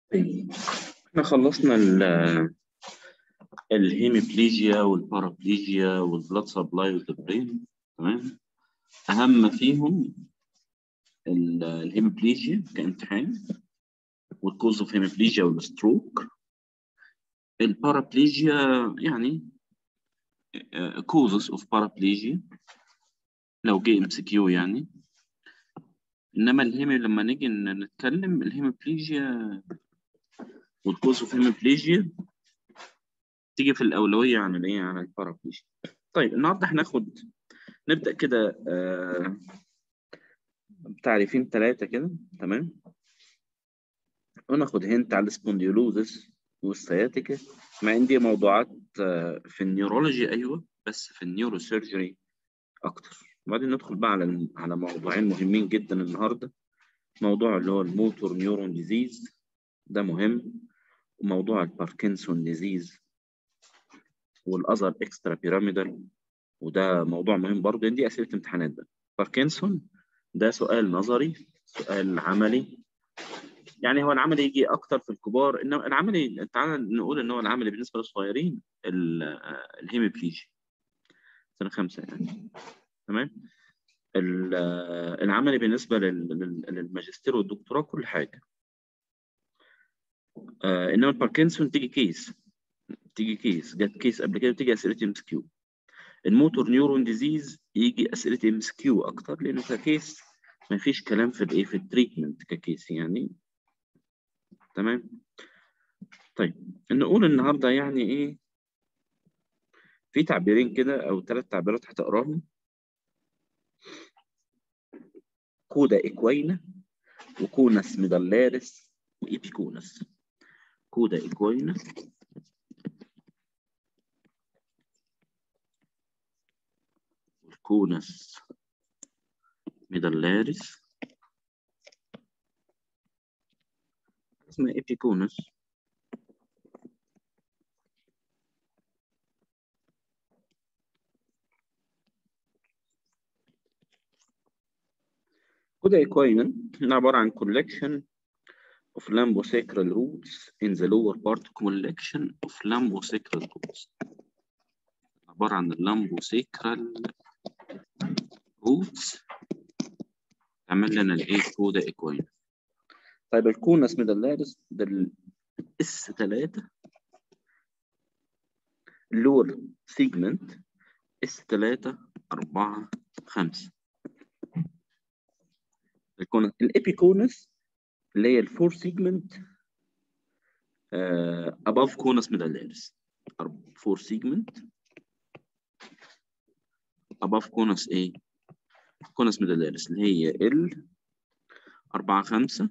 احنا خلصنا ال الهيميبليجيا والبارابليجيا والبلاد سبلاي والبرين تمام اهم فيهم ال- الهيميبليجيا كامتحان والكوز اوف هيميبليجيا والستروك البارابليجيا يعني كوزز اوف بارابليجيا لو جه ام سي كيو يعني انما الهيمي لما نيجي نتكلم الهيميبليجيا والكوز اوف هيميبليجيا تيجي في الاولويه عن الايه عن البارابليجيا طيب النهارده هناخد نبدا كده آه تعريفين ثلاثه كده تمام وناخد هنت على السبونديولوزس والسياتيكا مع ان دي موضوعات آه، في النيورولوجي ايوه بس في النيورو سيرجري اكتر وبعدين ندخل بقى على على موضوعين مهمين جدا النهارده موضوع اللي هو الموتور نيورون ديزيز ده مهم وموضوع الباركنسون ديزيز والاذر اكسترا بيراميدال وده موضوع مهم برضه لان دي اسئله امتحانات بقى باركنسون ده سؤال نظري سؤال عملي يعني هو العملي يجي اكتر في الكبار انما العملي تعالى نقول ان هو العملي بالنسبه للصغيرين ال- آه، الهيميبليجي سنه خمسه يعني تمام ال- آه، العملي بالنسبه لل- لل- للماجستير والدكتوراه كل حاجه آه انما الباركنسون تيجي كيس تيجي كيس جت كيس قبل كده بتيجي اسئله ام اس كيو الموتور نيورون ديزيز يجي اسئله ام اس كيو اكتر لانه ككيس ما فيش كلام في الايه في التريتمنت ككيس يعني تمام طيب نقول النهارده يعني ايه في تعبيرين كده او ثلاث تعبيرات هتقراهم كودا ايكوينا وكونس ميدالاريس وايبيكونس كودا ايكوينا والكونس ميدالاريس اسمها ايبيكونس كودا ايكوينا عبارة عن collection of lambosacral roots in the lower part collection of lambosacral roots عبارة عن اللامبوسيكرال roots تعمل لنا الايه كودا ايكوينا طيب الكونس ميدالاريس ده الاس 3 اللور سيجمنت اس 3 4 5 الكونس الابيكونس اللي هي الفور سيجمنت above كونس ميدالاريس فور سيجمنت above كونس ايه كونس ميدالاريس اللي هي ال 4 5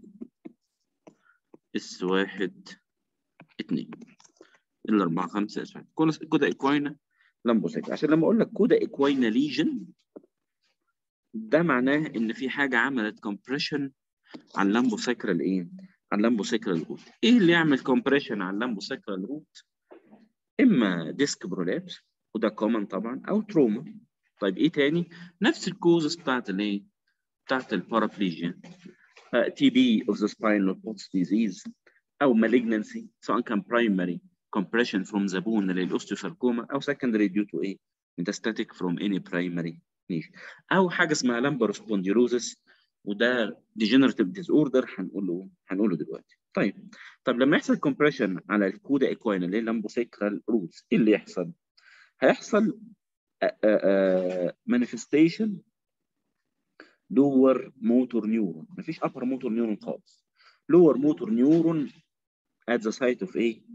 اس 1 2 ال 4 5 اس 1 كونس كودا ايكوينا لامبوسيك عشان لما اقول لك كودا ايكوينا ليجن ده معناه ان في حاجه عملت كومبريشن على اللامبوساكرال ايه؟ على اللامبوساكرال روت. ايه اللي يعمل كومبريشن على اللامبوساكرال روت؟ اما ديسك برولابس وده كومن طبعا او تروما. طيب ايه تاني؟ نفس الكوزز بتاعت الايه؟ بتاعت البارابليجيا. تي بي اوف ذا سباينال بوتس ديزيز او مالجنسي سواء كان برايمري compression from the bone للاوستيوساركوما او secondary due to ايه؟ metastatic from any primary نيش او حاجه اسمها لامبر سبونديلوزس وده ديجنراتيف ديز اوردر هنقوله هنقوله دلوقتي طيب طب لما يحصل كومبريشن على الكودا ايكوينا اللي هي لامبوسيكرال روتس ايه اللي يحصل؟ هيحصل مانيفستيشن لور موتور نيورون مفيش ابر موتور نيورون خالص لور موتور نيورون at the site of ايه؟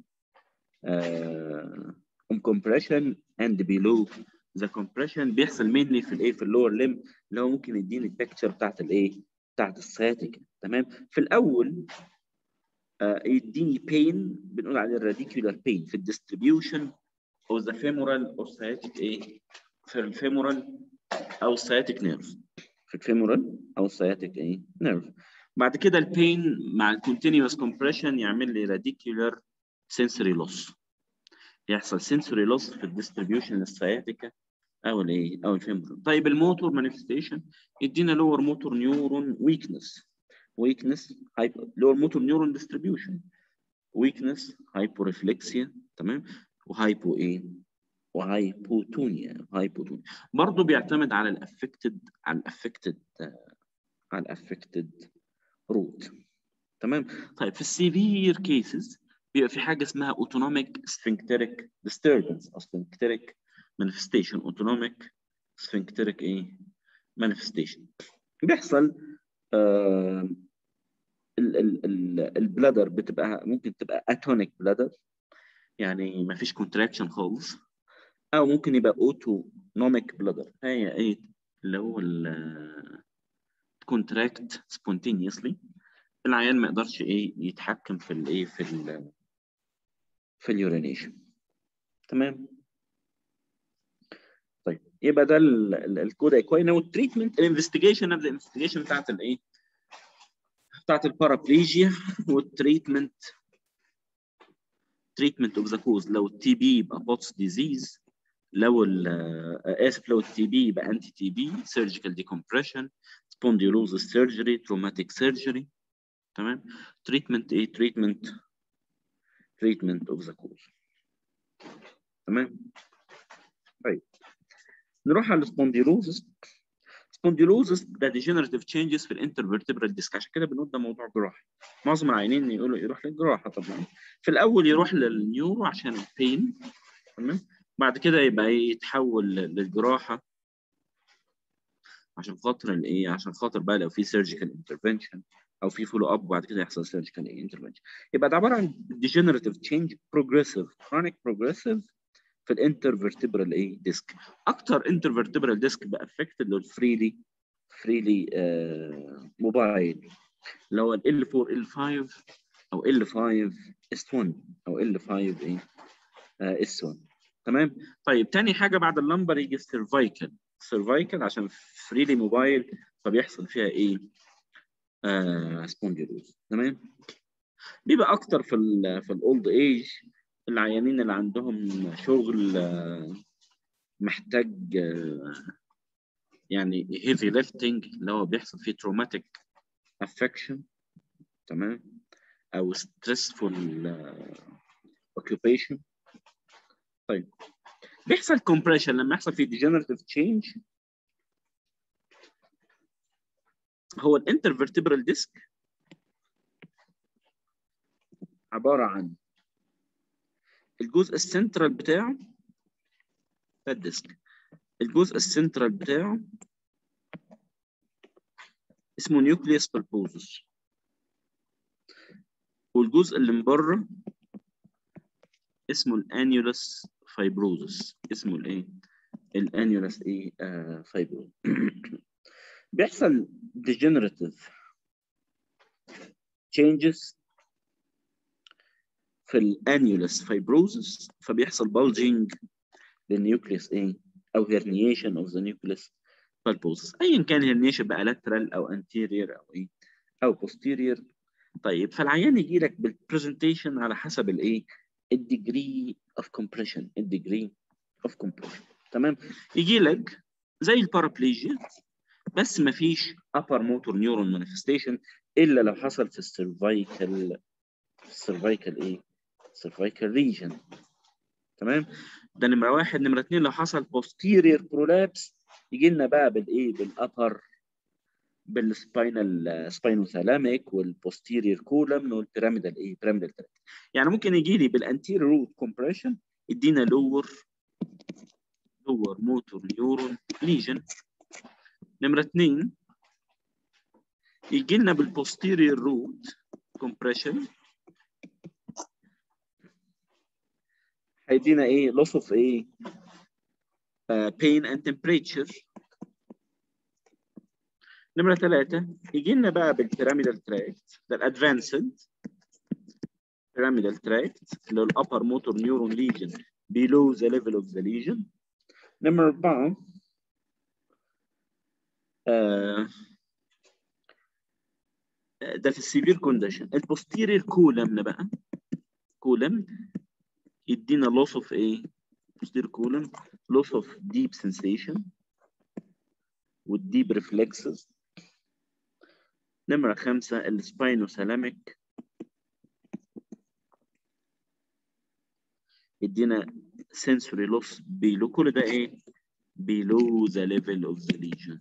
uh, compression and below ذا كومبريشن بيحصل مينلي في الايه في اللور ليم اللي هو ممكن يديني البيكتشر بتاعت الايه بتاعت السياتيك تمام في الاول آه يديني بين بنقول عليه الراديكولار بين في الديستريبيوشن او ذا فيمورال او سياتيك ايه في الفيمورال او السياتيك نيرف في الفيمورال او السياتيك ايه نيرف بعد كده البين مع الكونتينوس كومبريشن يعمل لي راديكولار سنسوري لوس يحصل سنسوري لوس في الديستريبيوشن السياتيكا او الايه او الفيمورال طيب الموتور مانيفستيشن يدينا لور موتور نيورون ويكنس ويكنس لور موتور نيورون ديستريبيوشن ويكنس هايبوريفلكسيا تمام وهايبو ايه وهايبوتونيا هايبوتونيا برضه بيعتمد على الافكتد على الافكتد على الافكتد روت تمام طيب في السيفير كيسز بيبقى في حاجه اسمها اوتونوميك سفنكتريك ديستربنس او سفنكتريك مانيفستيشن اوتونوميك سفنكتريك ايه مانيفستيشن بيحصل آه البلادر بتبقى ممكن تبقى اتونيك بلادر يعني ما فيش كونتراكشن خالص او ممكن يبقى اوتونوميك بلادر هي ايه اللي هو ال كونتراكت سبونتينيوسلي العيان ما يقدرش ايه يتحكم في الايه في ال في اليورينيشن تمام طيب يبقى ده الكود ايكوينا والتريتمنت الانفستيجيشن قبل الانفستيجيشن بتاعت الايه بتاعت البارابليجيا والتريتمنت تريتمنت اوف ذا كوز لو التي بي يبقى بوتس ديزيز لو اسف لو التي بي يبقى انتي تي بي سيرجيكال ديكومبريشن سبونديلوزس سيرجري تروماتيك سيرجري تمام تريتمنت ايه تريتمنت تريتمنت اوف ذا كوز تمام طيب نروح على السبونديلوزس سبونديلوزس ده ديجنراتيف تشينجز في الانترفيرتبرال ديسك عشان كده بنقول ده موضوع جراحي معظم العيانين يقولوا يروح للجراحه طبعا في الاول يروح للنيورو عشان البين تمام بعد كده يبقى يتحول للجراحه عشان خاطر الايه عشان خاطر بقى لو في سيرجيكال انترفنشن او في فولو اب وبعد كده يحصل سيرجيكال انترفنشن يبقى ده عباره عن ديجنراتيف تشينج بروجريسيف كرونيك بروجريسيف في الانترفيرتبرال ايه ديسك اكتر انترفيرتبرال ديسك بقى افكتد اللي هو الفريلي فريلي آه موبايل اللي هو ال L4 L5 او L5 S1 او L5 ايه آه S1 تمام طيب تاني حاجه بعد اللمبر يجي السيرفايكال السيرفايكال عشان فريلي موبايل فبيحصل فيها ايه آه سبونديلوز تمام بيبقى اكتر في ال في الاولد ايج العيانين اللي عندهم شغل آه محتاج آه يعني هيفي ليفتنج اللي هو بيحصل فيه تروماتيك افكشن تمام او ستريسفول اوكيوبيشن طيب بيحصل كومبريشن لما يحصل في ديجنراتيف تشينج هو الانترفيرتبرال ديسك عباره عن الجزء السنترال بتاعه ده الديسك الجزء السنترال بتاعه اسمه نيوكليوس بالبوزس والجزء اللي من بره اسمه الانيولس فايبروزس اسمه الايه الانيولس ايه آه فايبروز بيحصل degenerative changes في الانيولس فايبروزس فبيحصل bulging للنيوكليوس ايه او herniation of the nucleus pulposus ايا كان herniation بقى lateral او anterior او ايه او posterior طيب فالعيان يجي لك بالبرزنتيشن على حسب الايه الديجري اوف كومبريشن الديجري اوف كومبريشن تمام يجي لك زي البارابليجيا بس ما فيش upper motor neuron manifestation الا لو حصل في السيرفايكال السيرفايكال ايه السيرفايكال ريجن تمام ده نمره واحد نمره اثنين لو حصل posterior prolapse يجي لنا بقى بالايه بالابر بالسباينال سباينوثالاميك والبوستيريور كولم والبيراميدال ايه بيراميدال تراك يعني ممكن يجي لي بالانتير روت كومبريشن يدينا لور لور موتور نيورون ليجن نمره اثنين يجي لنا بالبوستيريور روت كومبريشن هيدينا ايه loss of ايه uh, pain and temperature نمرة ثلاثة يجي لنا بقى بالبيراميدال تراكت ده الادفانسد بيراميدال تراكت اللي هو الابر موتور نيورون ليجن below the level of the lesion نمرة أربعة آه ده في السيفير كونديشن البوستيرير كولم بقى كولم يدينا loss of ايه posterior column loss of deep sensation والديب reflexes نمرة خمسة السباينوثالاميك يدينا sensory loss below كل ده ايه below the level of the lesion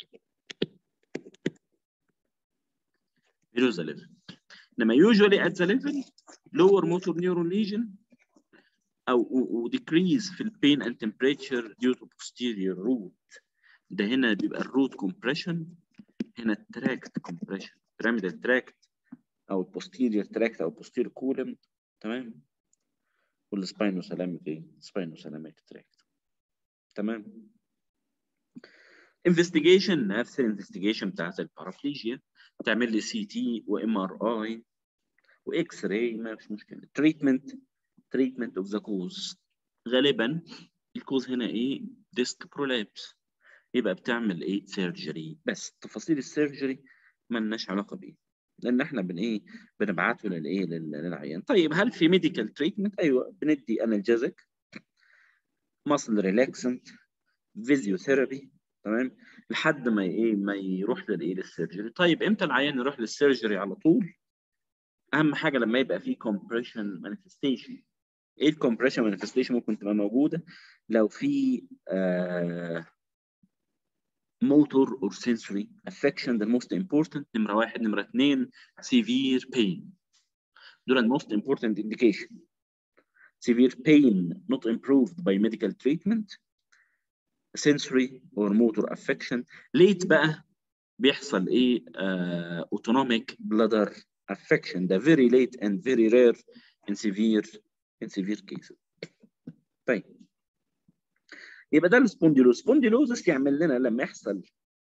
below the level انما usually at the level lower motor neuron lesion او و decrease في البين and temperature due to posterior root ده هنا بيبقى الروت compression هنا التراكت compression pyramidal tract او البوستيريور تراكت او البوستيريور كولم تمام والسباينوسالاميك ايه سباينوسالاميك تراكت تمام انفستيجيشن نفس الانفستيجيشن بتاعت البارابليجيا تعمل لي سي تي وام ار اي واكس راي ما فيش مشكله تريتمنت تريتمنت اوف ذا كوز غالبا الكوز هنا ايه ديسك برولابس يبقى بتعمل ايه سيرجري بس تفاصيل السيرجري مالناش علاقه بيه لان احنا بن ايه بنبعته للايه للعيان طيب هل في ميديكال تريتمنت ايوه بندي انالجيزك ماسل ريلاكسنت فيزيوثيرابي تمام لحد ما ايه ما يروح للايه للسيرجري طيب امتى العيان يروح للسيرجري على طول اهم حاجه لما يبقى في compression manifestation ايه الكompression manifestation ممكن تبقى موجوده لو في آه motor or sensory affection the most important نمرة واحد نمرة اثنين severe pain دول most important indication severe pain not improved by medical treatment sensory or motor affection late بقى بيحصل ايه uh, autonomic bladder affection ده very late and very rare in severe in severe cases طيب يبقى ده السبونديلوز سبونديلوزس يعمل لنا لما يحصل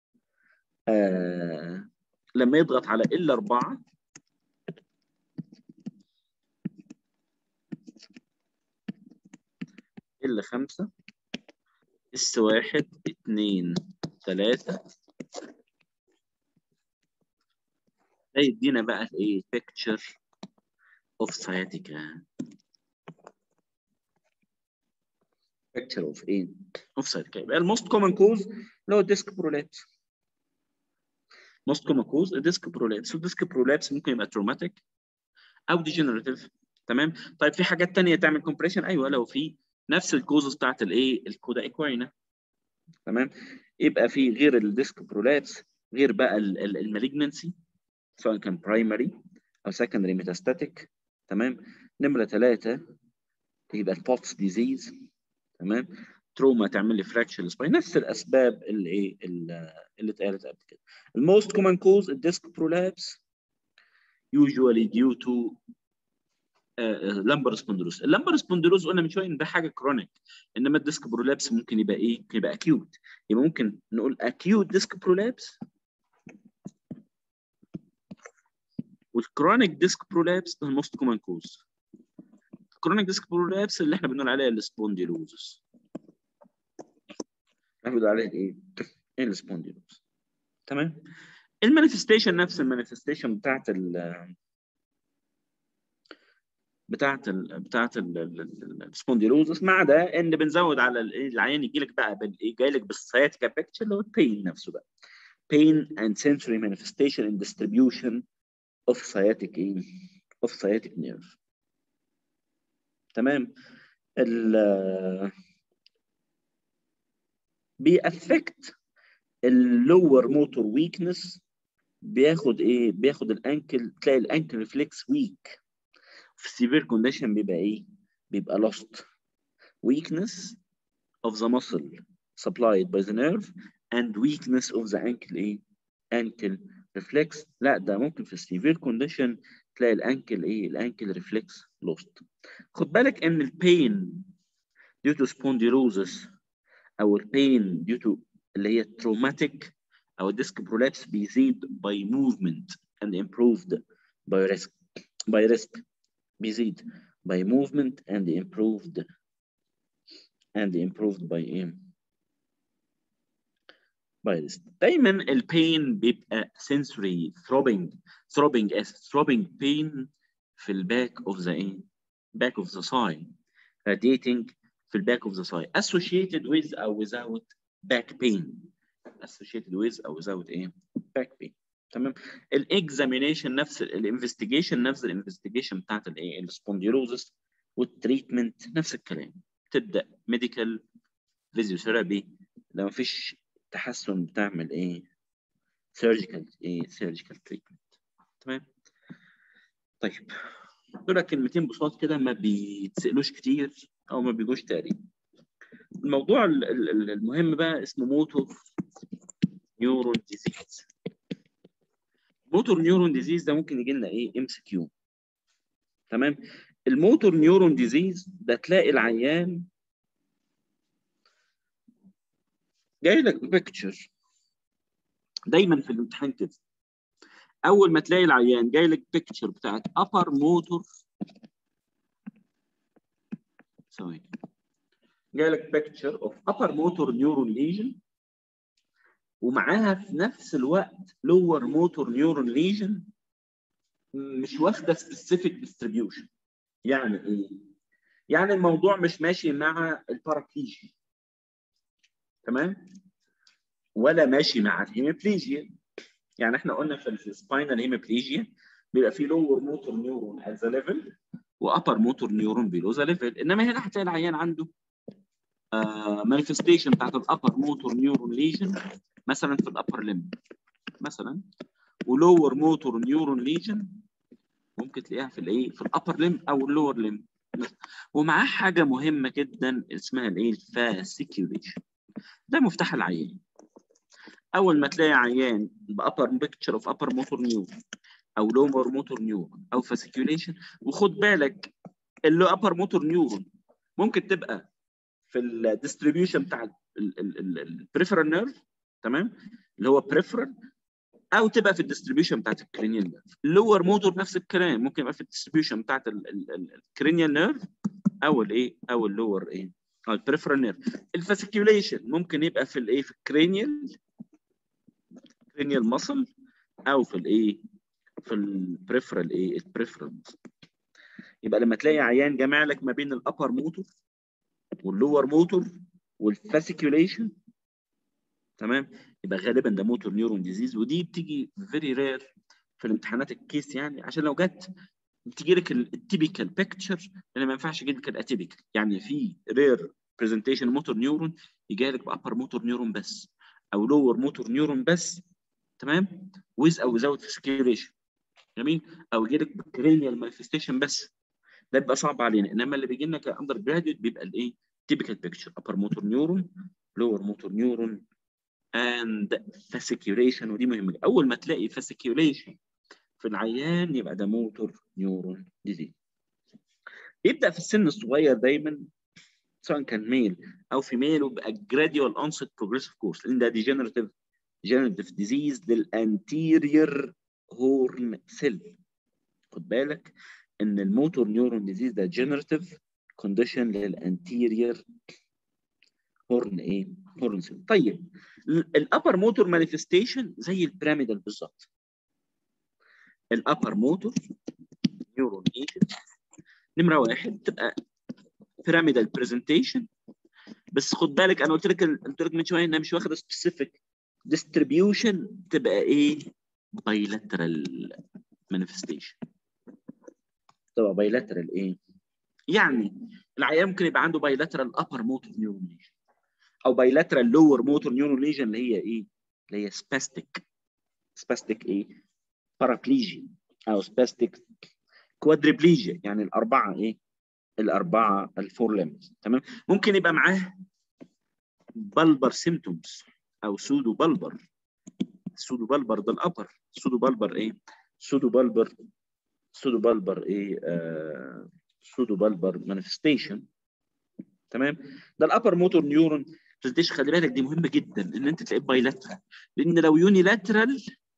آه لما يضغط على ال 4 ال 5 اس 1 2 3 ده يدينا بقى الايه picture of sciatica picture of ايه of sciatica يبقى الموست كومن كوز اللي هو الديسك برولابس موست كومن كوز الديسك برولابس والديسك برولابس ممكن يبقى تروماتيك او ديجنراتيف تمام طيب في حاجات ثانيه تعمل كومبريشن ايوه لو في نفس الكوزز بتاعت الايه الكودا ايكوينا تمام يبقى في غير الديسك برولابس غير بقى المالجنسي سواء كان برايمري او سكندري ميتاستاتيك تمام نمره ثلاثه يبقى البوتس ديزيز تمام تروما تعمل لي فراكشر سباين نفس الاسباب اللي ايه اللي اتقالت قبل كده الموست كومن كوز الديسك برولابس usually due to لامبر سبوندروس اللامبر سبوندروس قلنا من شويه ان ده حاجه كرونيك انما الديسك برولابس ممكن يبقى ايه ممكن يبقى اكيوت يبقى ممكن نقول اكيوت ديسك برولابس والكرونيك ديسك برولابس ده الموست كومن كوز الكرونيك ديسك برولابس اللي احنا بنقول عليها السبونديلوزس احنا بنقول عليها ايه السبونديلوز تمام المانيفستيشن نفس المانيفستيشن بتاعت ال بتاعت ال بتاعت السبونديلوزس ما عدا ان بنزود على العيان يجي لك بقى بالايه جاي لك بالسياتيكا بيكتشر اللي هو البين نفسه بقى pain and sensory manifestation and distribution of sciatic ايه of sciatic nerve تمام ال بيأفكت اللور موتور ويكنس بياخد ايه بياخد الانكل تلاقي الانكل ريفلكس ويك في severe condition بيبقى ايه بيبقى lost weakness of the muscle supplied by the nerve and weakness of the ankle ايه ankle reflex لا ده ممكن في severe condition تلاقي الانكل ايه الانكل reflex lost خد بالك ان البين due to spondylosis او البين due to اللي هي traumatic او disc prolapse بيزيد by movement and improved by risk by risk بيزيد by movement and improved and improved by aim by risk دايما البين بيبقى sensory throbbing throbbing as throbbing pain في الباك of the aim back of the thigh radiating في الباك of the thigh associated with or without back pain associated with or without ايه back pain تمام الاكزامينيشن نفس الانفستيجيشن نفس الانفستيجيشن بتاعت الايه السبونديلوزس والتريتمنت نفس الكلام تبدا ميديكال فيزيوثيرابي لو مفيش تحسن بتعمل ايه سيرجيكال ايه سيرجيكال تريتمنت تمام طيب دول كلمتين بساط كده ما بيتسالوش كتير او ما بيجوش تقريبا الموضوع المهم بقى اسمه موتور نيورون ديزيز موتور نيورون ديزيز ده ممكن يجي لنا ايه ام سي كيو تمام الموتور نيورون ديزيز ده تلاقي العيان جاي لك بيكتشر دايما في الامتحان كده اول ما تلاقي العيان جاي لك بيكتشر بتاعت upper موتور ثواني جاي لك بيكتشر اوف upper موتور نيورون ليجن ومعاها في نفس الوقت لور موتور نيورون ليجن مش واخده سبيسيفيك ديستريبيوشن يعني ايه؟ يعني الموضوع مش ماشي مع البارابليجيا تمام؟ ولا ماشي مع الهيميبليجيا يعني احنا قلنا في السباينال هيميبليجيا بيبقى في لور موتور نيورون ات ذا ليفل وابر موتور نيورون بيلو ذا ليفل انما هنا هتلاقي العيان عنده مانيفستيشن uh, بتاعت الابر موتور نيورون ليجن مثلا في الابر ليم مثلا ولور موتور نيورون ليجن ممكن تلاقيها في الايه في الابر ليم او اللور ليم ومعاه حاجه مهمه جدا اسمها الايه الفاسيكيوليشن ده مفتاح العيان اول ما تلاقي عيان بابر بيكتشر اوف ابر موتور نيورون او لور موتور نيورون او فاسيكيوليشن وخد بالك اللي ابر موتور نيورون ممكن تبقى في الديستريبيوشن بتاع البريفرال نيرف تمام اللي هو بريفرال او تبقى في الديستريبيوشن بتاعت الكرينيال نيرف اللور موتور نفس الكلام ممكن يبقى في الديستريبيوشن بتاعت الكرينيال نيرف او الايه او اللور ايه او البريفرال نيرف الفاسيكيوليشن ممكن يبقى في الايه في الكرينيال كرينيال ماسل او في الايه في البريفرال ايه البريفرال ماسل يبقى لما تلاقي عيان جامع لك ما بين الابر موتور واللور موتور والفاسيكيوليشن تمام يبقى غالبا ده موتور نيورون ديزيز ودي بتيجي فيري رير في الامتحانات الكيس يعني عشان لو جت بتيجي لك التيبيكال بيكتشر لان ما ينفعش يجي لك الاتيبيكال يعني في رير برزنتيشن موتور نيورون يجي لك بابر موتور نيورون بس او لور موتور نيورون بس تمام ويز او ويزاوت فاسيكيوليشن جميل او يجي لك بكرينيال مانيفستيشن بس ده بيبقى صعب علينا انما اللي بيجي لنا كاندر جراديوت بيبقى الايه تيبيكال بيكتشر ابر موتور نيورون لور موتور نيورون and fasciculation ودي مهمه اول ما تلاقي fasciculation في العيان يبقى ده موتور نيورون ديزيز يبدا في السن الصغير دايما سواء كان ميل او فيميل ويبقى gradual onset progressive course لان ده degenerative degenerative disease للانتيريور هورن سيل خد بالك ان الموتور نيورون ديزيز ده جنراتيف كونديشن للانتيريور هورن ايه؟ هورن سيل طيب الابر موتور مانيفستيشن زي البيراميدال بالظبط الابر موتور نيورون ايجنت نمره واحد تبقى بيراميدال برزنتيشن بس خد بالك انا قلت لك قلت لك من شويه انها مش واخده سبيسيفيك ديستريبيوشن تبقى ايه؟ بايلاترال مانيفستيشن تبقى بايلاترال ايه؟ يعني العيان ممكن يبقى عنده بايلاترال ابر موتور نيورون ليجن او بايلاترال لور موتور نيورون ليجن اللي هي ايه؟ اللي هي سباستيك سباستيك ايه؟ بارابليجيا او سباستيك كوادريبليجيا يعني الاربعه ايه؟ الاربعه الفور ليمز تمام؟ ممكن يبقى معاه بلبر سيمتومز او سودو بلبر سودو بلبر ده الابر سودو بلبر ايه؟ سودو بلبر سودو بلبر ايه؟ آه سودو بلبر مانيفستيشن تمام؟ ده الابر موتور نيورون برزنتيشن خلي بالك دي مهمه جدا ان انت تلاقيه بايلاترال لان لو يونيلاترال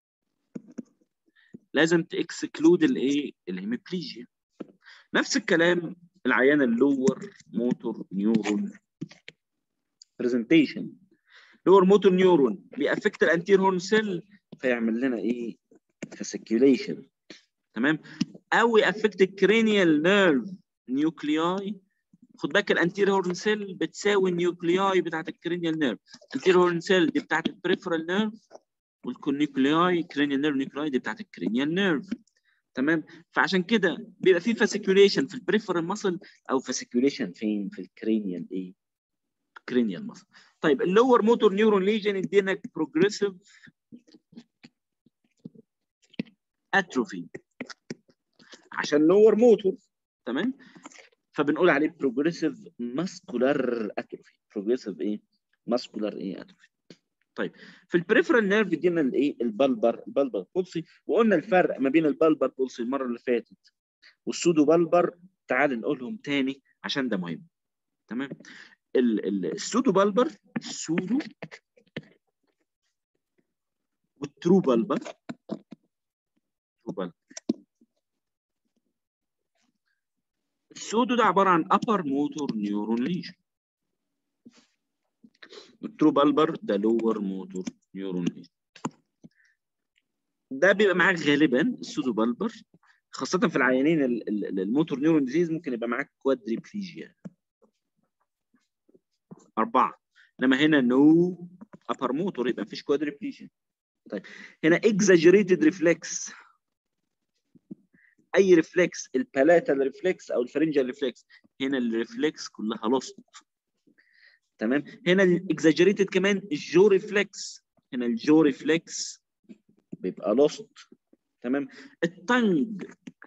لازم تاكسكلود الايه؟ الهيميبليجيا نفس الكلام العيان اللور موتور نيورون برزنتيشن لور موتور نيورون بيأفكت الانتير هورن سيل فيعمل لنا ايه؟ فاسيكيوليشن تمام؟ او يأفكت الكرينيال نيرف نيوكلياي خد بالك الانتير هورن سيل بتساوي النيوكلياي بتاعت الكرينيال نيرف الانتير هورن سيل دي بتاعت البريفرال نيرف والكونيوكلياي كرينيال نيرف نيوكلياي دي بتاعت الكرينيال نيرف تمام فعشان كده بيبقى في فاسيكيوليشن في البريفرال ماسل او فاسيكيوليشن فين في الكرينيال ايه كرينيال ماسل طيب اللور موتور نيورون ليجن يدينا بروجريسيف اتروفي عشان لور موتور تمام فبنقول عليه بروجريسيف ماسكولار اتروفي بروجريسيف ايه ماسكولار ايه اتروفي طيب في البريفرال نيرف ادينا الايه البلبر البلبر بولسي وقلنا الفرق ما بين البلبر بولسي المره اللي فاتت والسودو بلبر تعال نقولهم تاني عشان ده مهم تمام ال- ال- السودو بلبر السودو والترو بلبر ترو بلبر السودو ده عباره عن upper motor neuron lesion الترو بلبر ده lower motor neuron lesion ده بيبقى معاك غالبا السودو بلبر خاصة في العيانين ال- ال- الموتور نيورون ديزيز ممكن يبقى معاك كوادريبليجيا أربعة إنما هنا نو أبر موتور يبقى مفيش كوادريبليجيا طيب هنا اكزاجريتد ريفلكس اي ريفلكس البالاتال ريفلكس او الفرنجال ريفلكس هنا الريفلكس كلها لوست تمام هنا الاكزاجريتد كمان الجو ريفلكس هنا الجو ريفلكس بيبقى لوست تمام التنج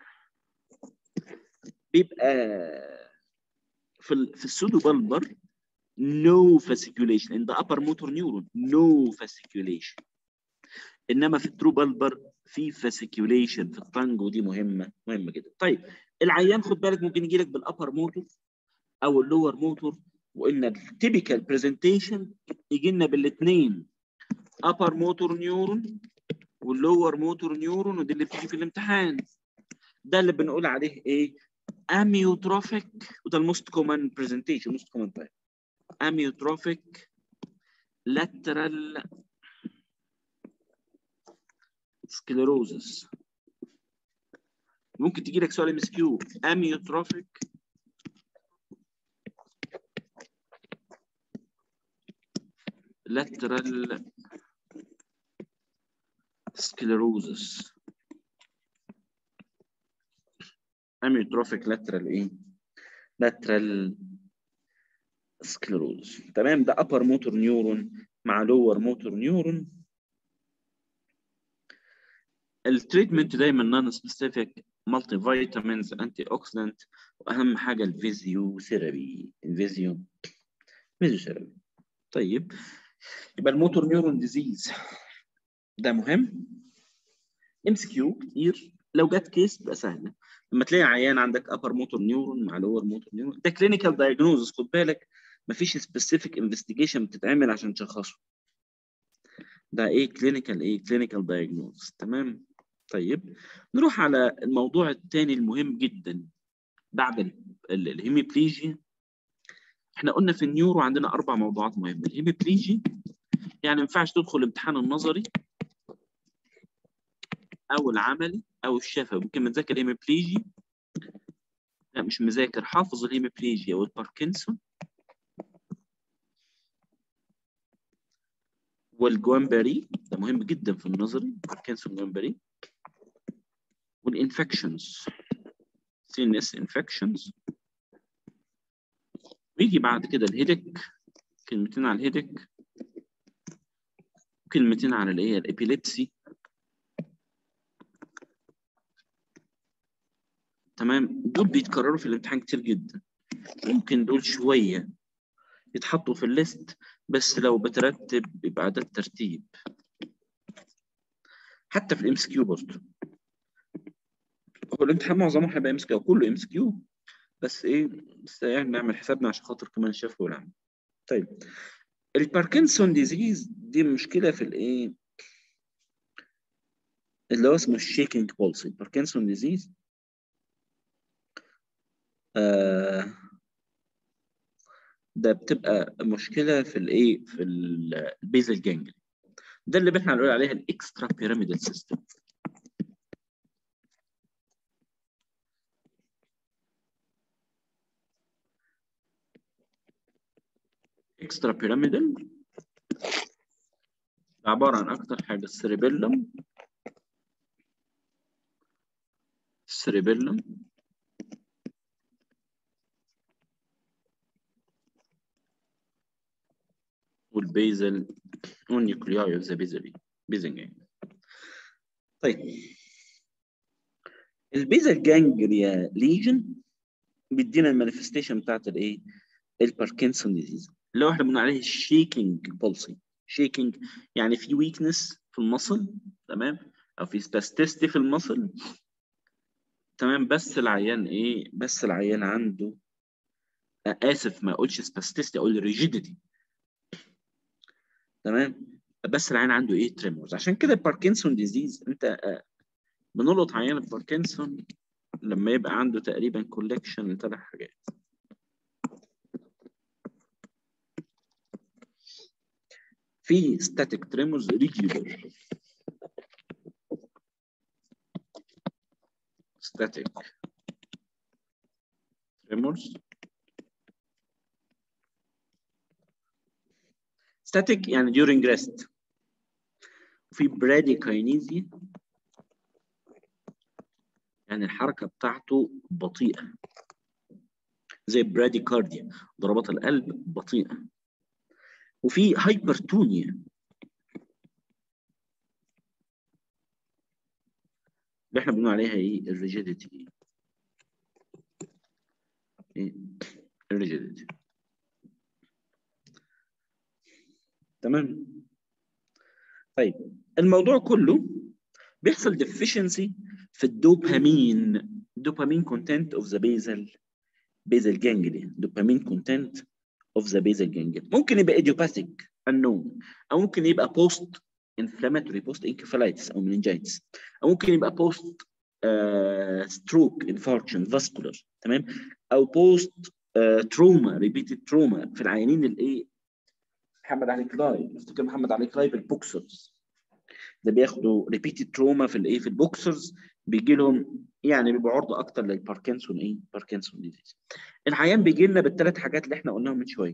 بيبقى في ال في السودو بلبر no fasciculation in the upper motor neuron no fasciculation انما في الترو بلبر في فاسيكيوليشن في الطنج ودي مهمه مهمه جدا طيب العيان خد بالك ممكن يجي لك بالابر موتور او اللور موتور وقلنا التيبيكال برزنتيشن يجي لنا بالاثنين ابر موتور نيورون واللور موتور نيورون ودي اللي بتيجي في الامتحان ده اللي بنقول عليه ايه اميوتروفيك وده الموست كومن برزنتيشن موست كومن تايب اميوتروفيك lateral سكليروزس ممكن تجي لك سؤال ام اس كيو اميوتروفيك lateral سكليروزس اميوتروفيك lateral ايه lateral سكليروز تمام ده upper motor neuron مع lower motor neuron التريتمنت دايما نون سبيسيفيك مالتي فيتامينز انتي اوكسيدنت واهم حاجه الفيزيو ثيرابي الفيزيو فيزيو ثيرابي طيب يبقى الموتور نيورون ديزيز ده مهم ام اس كيو كتير لو جت كيس تبقى سهله لما تلاقي عيان عندك ابر موتور نيورون مع لور موتور نيورون ده كلينيكال دايجنوزس خد بالك مفيش سبيسيفيك انفستيجيشن بتتعمل عشان تشخصه ده ايه كلينيكال ايه كلينيكال دايجنوز تمام طيب نروح على الموضوع الثاني المهم جدا بعد الهيميبليجيا احنا قلنا في النيورو عندنا اربع موضوعات مهمه الهيميبليجيا يعني ما ينفعش تدخل امتحان النظري او العملي او الشفوي ممكن مذاكر الهيميبليجي لا مش مذاكر حافظ الهيميبليجيا والباركنسون والجوامبري ده مهم جدا في النظري باركنسون جوامبري والانفكشنز سي ان اس انفكشنز ويجي بعد كده الهيدك كلمتين على الهيدك وكلمتين على الايه الابيليبسي تمام دول بيتكرروا في الامتحان كتير جدا ممكن دول شويه يتحطوا في الليست بس لو بترتب يبقى ده الترتيب حتى في الام اس كيو برضه هو الامتحان معظمه هيبقى ام اس كيو كله ام اس كيو بس ايه بس يعني نعمل حسابنا عشان خاطر كمان الشفوي والعمل طيب الباركنسون ديزيز دي مشكله في الايه اللي هو اسمه الشيكينج بولسي الباركنسون ديزيز آه ده بتبقى مشكله في الايه في البيزل جانجل ده اللي احنا هنقول عليها الاكسترا بيراميدال سيستم اكسترا بيراميدال عباره عن اكتر حاجه السيربيلم cerebellum والبيزل والنيوكلياي اوف ذا بيزل بيزل جانج طيب البيزل جانجليا ليجن بيدينا المانيفستيشن بتاعت الايه؟ الباركنسون ديزيز اللي هو احنا بنقول عليه الشيكينج بولسي شيكينج يعني في ويكنس في المصل تمام او في سباستيستي في المصل تمام بس العيان ايه بس العيان عنده اسف ما اقولش سباستيستي اقول ريجيديتي تمام بس العيان عنده ايه تريمورز عشان كده الباركنسون ديزيز انت بنلقط عيان الباركنسون لما يبقى عنده تقريبا كولكشن لثلاث حاجات في ستاتيك تريمورز ريجولار static tremors static يعني during rest وفي bradykinesia يعني الحركة بتاعته بطيئة زي bradycardia ضربات القلب بطيئة وفي هايبرتونيا اللي احنا بنقول عليها ايه الريجيديتي ايه الريجيديتي تمام طيب الموضوع كله بيحصل deficiency في الدوبامين دوبامين content of the basal basal ganglia دوبامين content of the basal ganglia ممكن يبقى idiopathic unknown او ممكن يبقى post inflammatory post encephalitis او meningitis او ممكن يبقى post uh, stroke infarction vascular تمام او post uh, trauma repeated trauma في العيانين الايه محمد علي كلاي افتكر محمد علي كلاي بالبوكسرز ده بياخدوا repeated trauma في الايه في البوكسرز بيجي لهم يعني بيبقى عرضه اكتر للباركنسون ايه باركنسون ديزيز العيان بيجي لنا بالثلاث حاجات اللي احنا قلناهم من شويه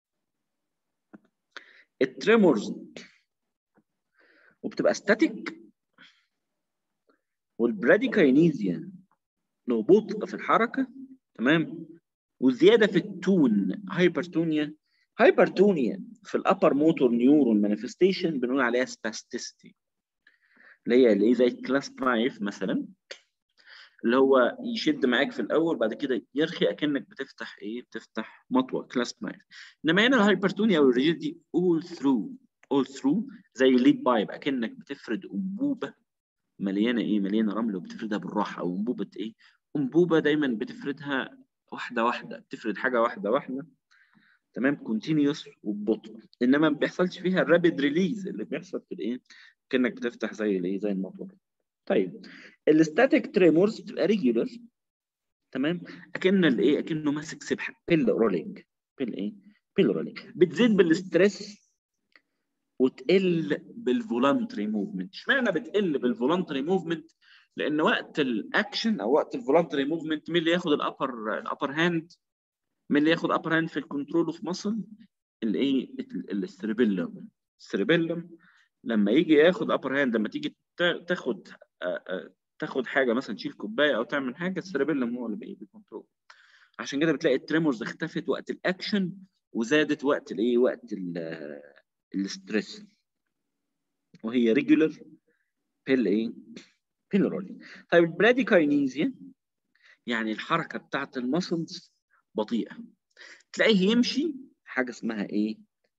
التريمورز وبتبقى ستاتيك والبراديكاينيزيا له بطء في الحركه تمام وزياده في التون هايبرتونيا هايبرتونيا في الابر موتور نيورون مانيفستيشن بنقول عليها سباستيستي اللي هي اللي زي كلاس 5 مثلا اللي هو يشد معاك في الاول بعد كده يرخي اكنك بتفتح ايه بتفتح مطوه كلاس 5 انما هنا الهايبرتونيا والريجيدي اول ثرو اول ثرو زي ليد بايب اكنك بتفرد انبوبه مليانه ايه مليانه رمل وبتفردها بالراحه او انبوبه ايه انبوبه دايما بتفردها واحده واحده بتفرد حاجه واحده واحده تمام كونتينيوس وببطء انما ما بيحصلش فيها الرابيد ريليز اللي بيحصل في الايه كانك بتفتح زي الايه زي الموتور طيب الستاتيك تريمورز بتبقى ريجولار تمام اكن الايه اكنه ماسك سبحه بيل رولينج بيل ايه بيل رولينج بتزيد بالستريس وتقل بالفولانتري موفمنت اشمعنى بتقل بالفولانتري موفمنت لان وقت الاكشن او وقت الفولانتري موفمنت مين اللي ياخد الابر الابر هاند مين اللي ياخد ابر هاند في الكنترول اوف ماسل الايه السيربيلم السيربيلم لما يجي ياخد ابر هاند لما تيجي تاخد تاخد حاجه مثلا تشيل كوبايه او تعمل حاجه السيربيلم هو اللي بقى بيكنترول عشان كده بتلاقي التريمورز اختفت وقت الاكشن وزادت وقت الايه وقت الاستريس وهي ريجولار بيل ايه بيل رولينج طيب البراديكاينيزيا يعني الحركه بتاعت المسلز بطيئه تلاقيه يمشي حاجه اسمها ايه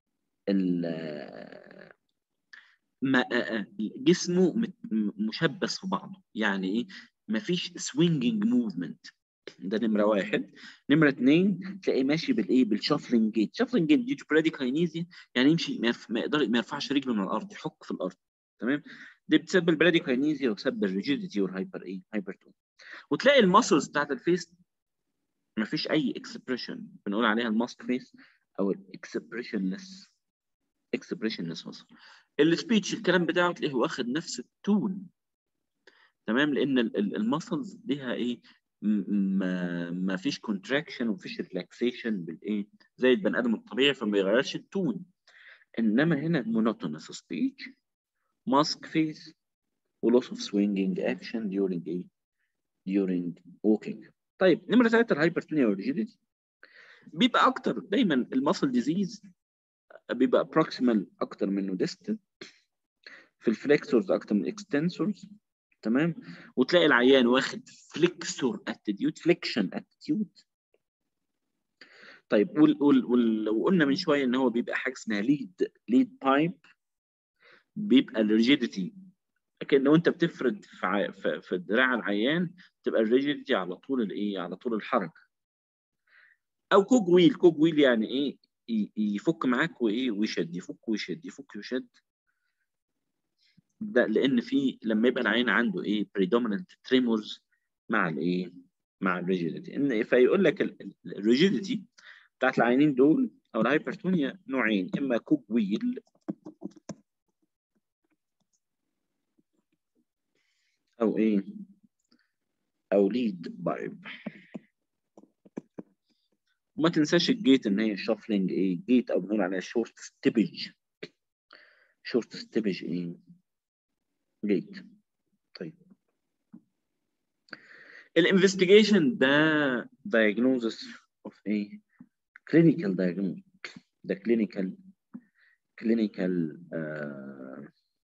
ما جسمه مشبث في بعضه يعني ايه مفيش سوينجنج موفمنت ده نمره واحد نمره اثنين تلاقيه ماشي بالايه بالشافلنج جيت شافلنج جيت دي براديكاينيزيا يعني يمشي ما يقدر ما يرفعش رجله من الارض يحك في الارض تمام دي بتسبب البراديكاينيزيا وتسبب الريجيديتي والهايبر ايه هايبرتون وتلاقي الماسلز بتاعت الفيس ما فيش اي اكسبريشن بنقول عليها الماسك فيس او الاكسبريشنلس اكسبريشنلس ماسل السبيتش الكلام بتاعه تلاقيه واخد نفس التون تمام لان الماسلز ليها ايه ما ما فيش كونتراكشن ومفيش ريلاكسيشن بالايه زي البني ادم الطبيعي فما بيغيرش التون انما هنا مونوتونس سبيتش ماسك فيس ولوس اوف سوينجينج اكشن during ايه during walking طيب نمره ثلاثه الهايبرتونيا والريجيديتي بيبقى اكتر دايما المسل ديزيز بيبقى بروكسيمال اكتر منه ديستال في الفليكسورز اكتر من الاكستنسورز تمام وتلاقي العيان واخد فليكسور اتيتيود فليكشن اتيتيود طيب وال وال وال وقلنا من شويه ان هو بيبقى حاجه اسمها ليد ليد بايب بيبقى الريجيديتي لكن لو انت بتفرد في ع- في في دراع العيان تبقى الريجيديتي على طول الايه على طول الحركه او كوج ويل كوج ويل يعني ايه ي- يفك معاك وايه ويشد يفك ويشد يفك ويشد ده لان في لما يبقى العين عنده ايه predominant tremors مع الايه مع الريجيديتي ان فيقول لك الريجيديتي بتاعت العينين دول او الهايبرتونيا نوعين اما كوج ويل او ايه او ليد بايب وما تنساش الجيت ان هي شافلنج ايه جيت او بنقول عليها شورت ستيبج شورت ستيبج ايه جيت طيب الانفستيجيشن ده diagnosis of ايه clinical diagnosis ده clinical clinical uh,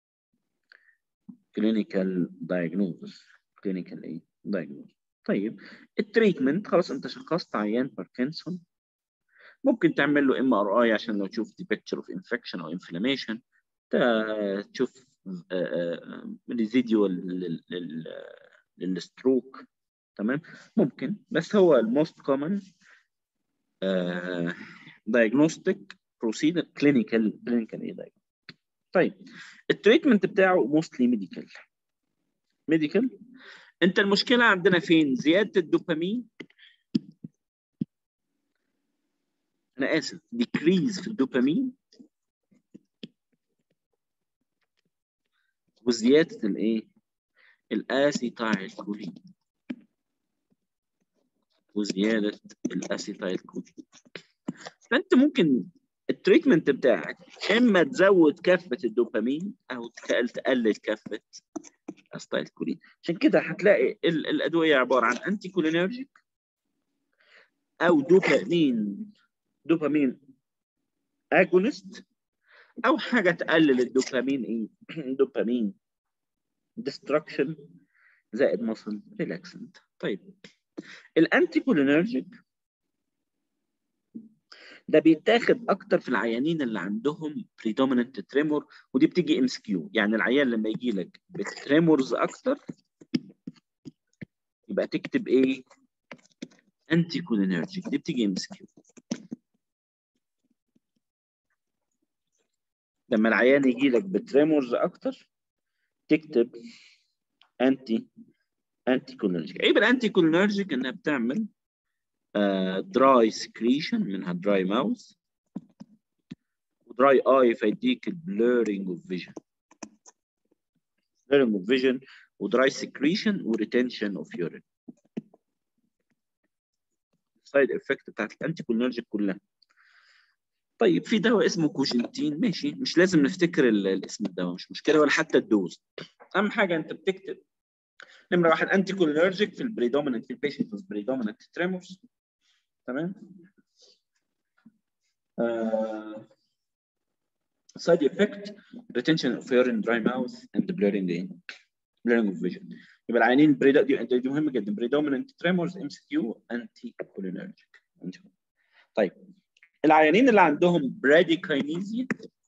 clinical diagnosis clinical ايه diagnosis طيب التريتمنت خلاص انت شخصت عيان باركنسون ممكن تعمل له ام ار اي عشان لو تشوف دي بيكتشر اوف انفكشن او انفلاميشن تشوف ريزيديوال للستروك تمام ممكن بس هو الموست كومن diagnostic procedure clinical clinical ايه diagnostic. طيب التريتمنت بتاعه موستلي ميديكال ميديكال انت المشكله عندنا فين زياده الدوبامين انا اسف ديكريز في الدوبامين وزياده الايه الاسيتايل كولين وزياده الاسيتايل كولين فانت ممكن التريتمنت بتاعك اما تزود كفه الدوبامين او تقلل كفه الاسيتايل كولين عشان كده هتلاقي ال- الادويه عباره عن انتي كولينرجيك او دوبامين دوبامين اجونست او حاجه تقلل الدوبامين ايه دوبامين ديستركشن زائد مصل ريلاكسنت طيب الانتي كولينرجيك ده بيتاخد اكتر في العيانين اللي عندهم predominant tremor ودي بتيجي ام اس كيو يعني العيان لما يجي لك بتريمورز اكتر يبقى تكتب ايه انتي كولينرجيك دي بتيجي ام اس كيو لما العيان يجي لك بتريمورز اكتر تكتب انتي انتي كولينرجيك عيب الانتي كولينرجيك انها بتعمل دراي سكريشن منها دراي ماوث ودراي اي فيديك البلورينج اوف فيجن blurring اوف فيجن ودراي سكريشن وريتنشن اوف يورين السايد افكت بتاعت الانتي كولينرجيك كلها طيب في دواء اسمه كوجنتين ماشي مش لازم نفتكر ال- الاسم الدواء مش مشكله ولا حتى الدوز اهم حاجه انت بتكتب نمره واحد انتي كولينرجيك في البريدوميننت في البيشنت with بريدوميننت تريمورز تمام سايد افكت retention of urine dry mouth and blurring the blurring of vision يبقى العينين بريدا دي, دي مهمه جدا predominant tremors MCQ anti cholinergic طيب العيانين اللي عندهم bradykinesia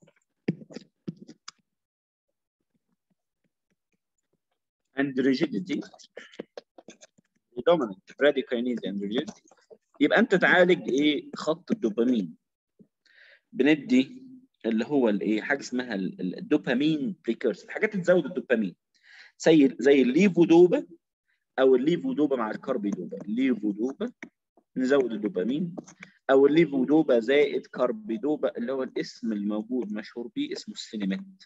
and rigidity predominant bradykinesia and rigidity يبقى انت تعالج ايه خط الدوبامين بندي اللي هو الايه حاجه اسمها ال- ال- الدوبامين بريكيرس الحاجات اللي تزود الدوبامين زي زي الليفودوبا او الليفودوبا مع الكاربيدوبا الليفودوبا نزود الدوبامين او الليفودوبا زائد كاربيدوبا اللي هو الاسم الموجود مشهور بيه اسمه السينيمات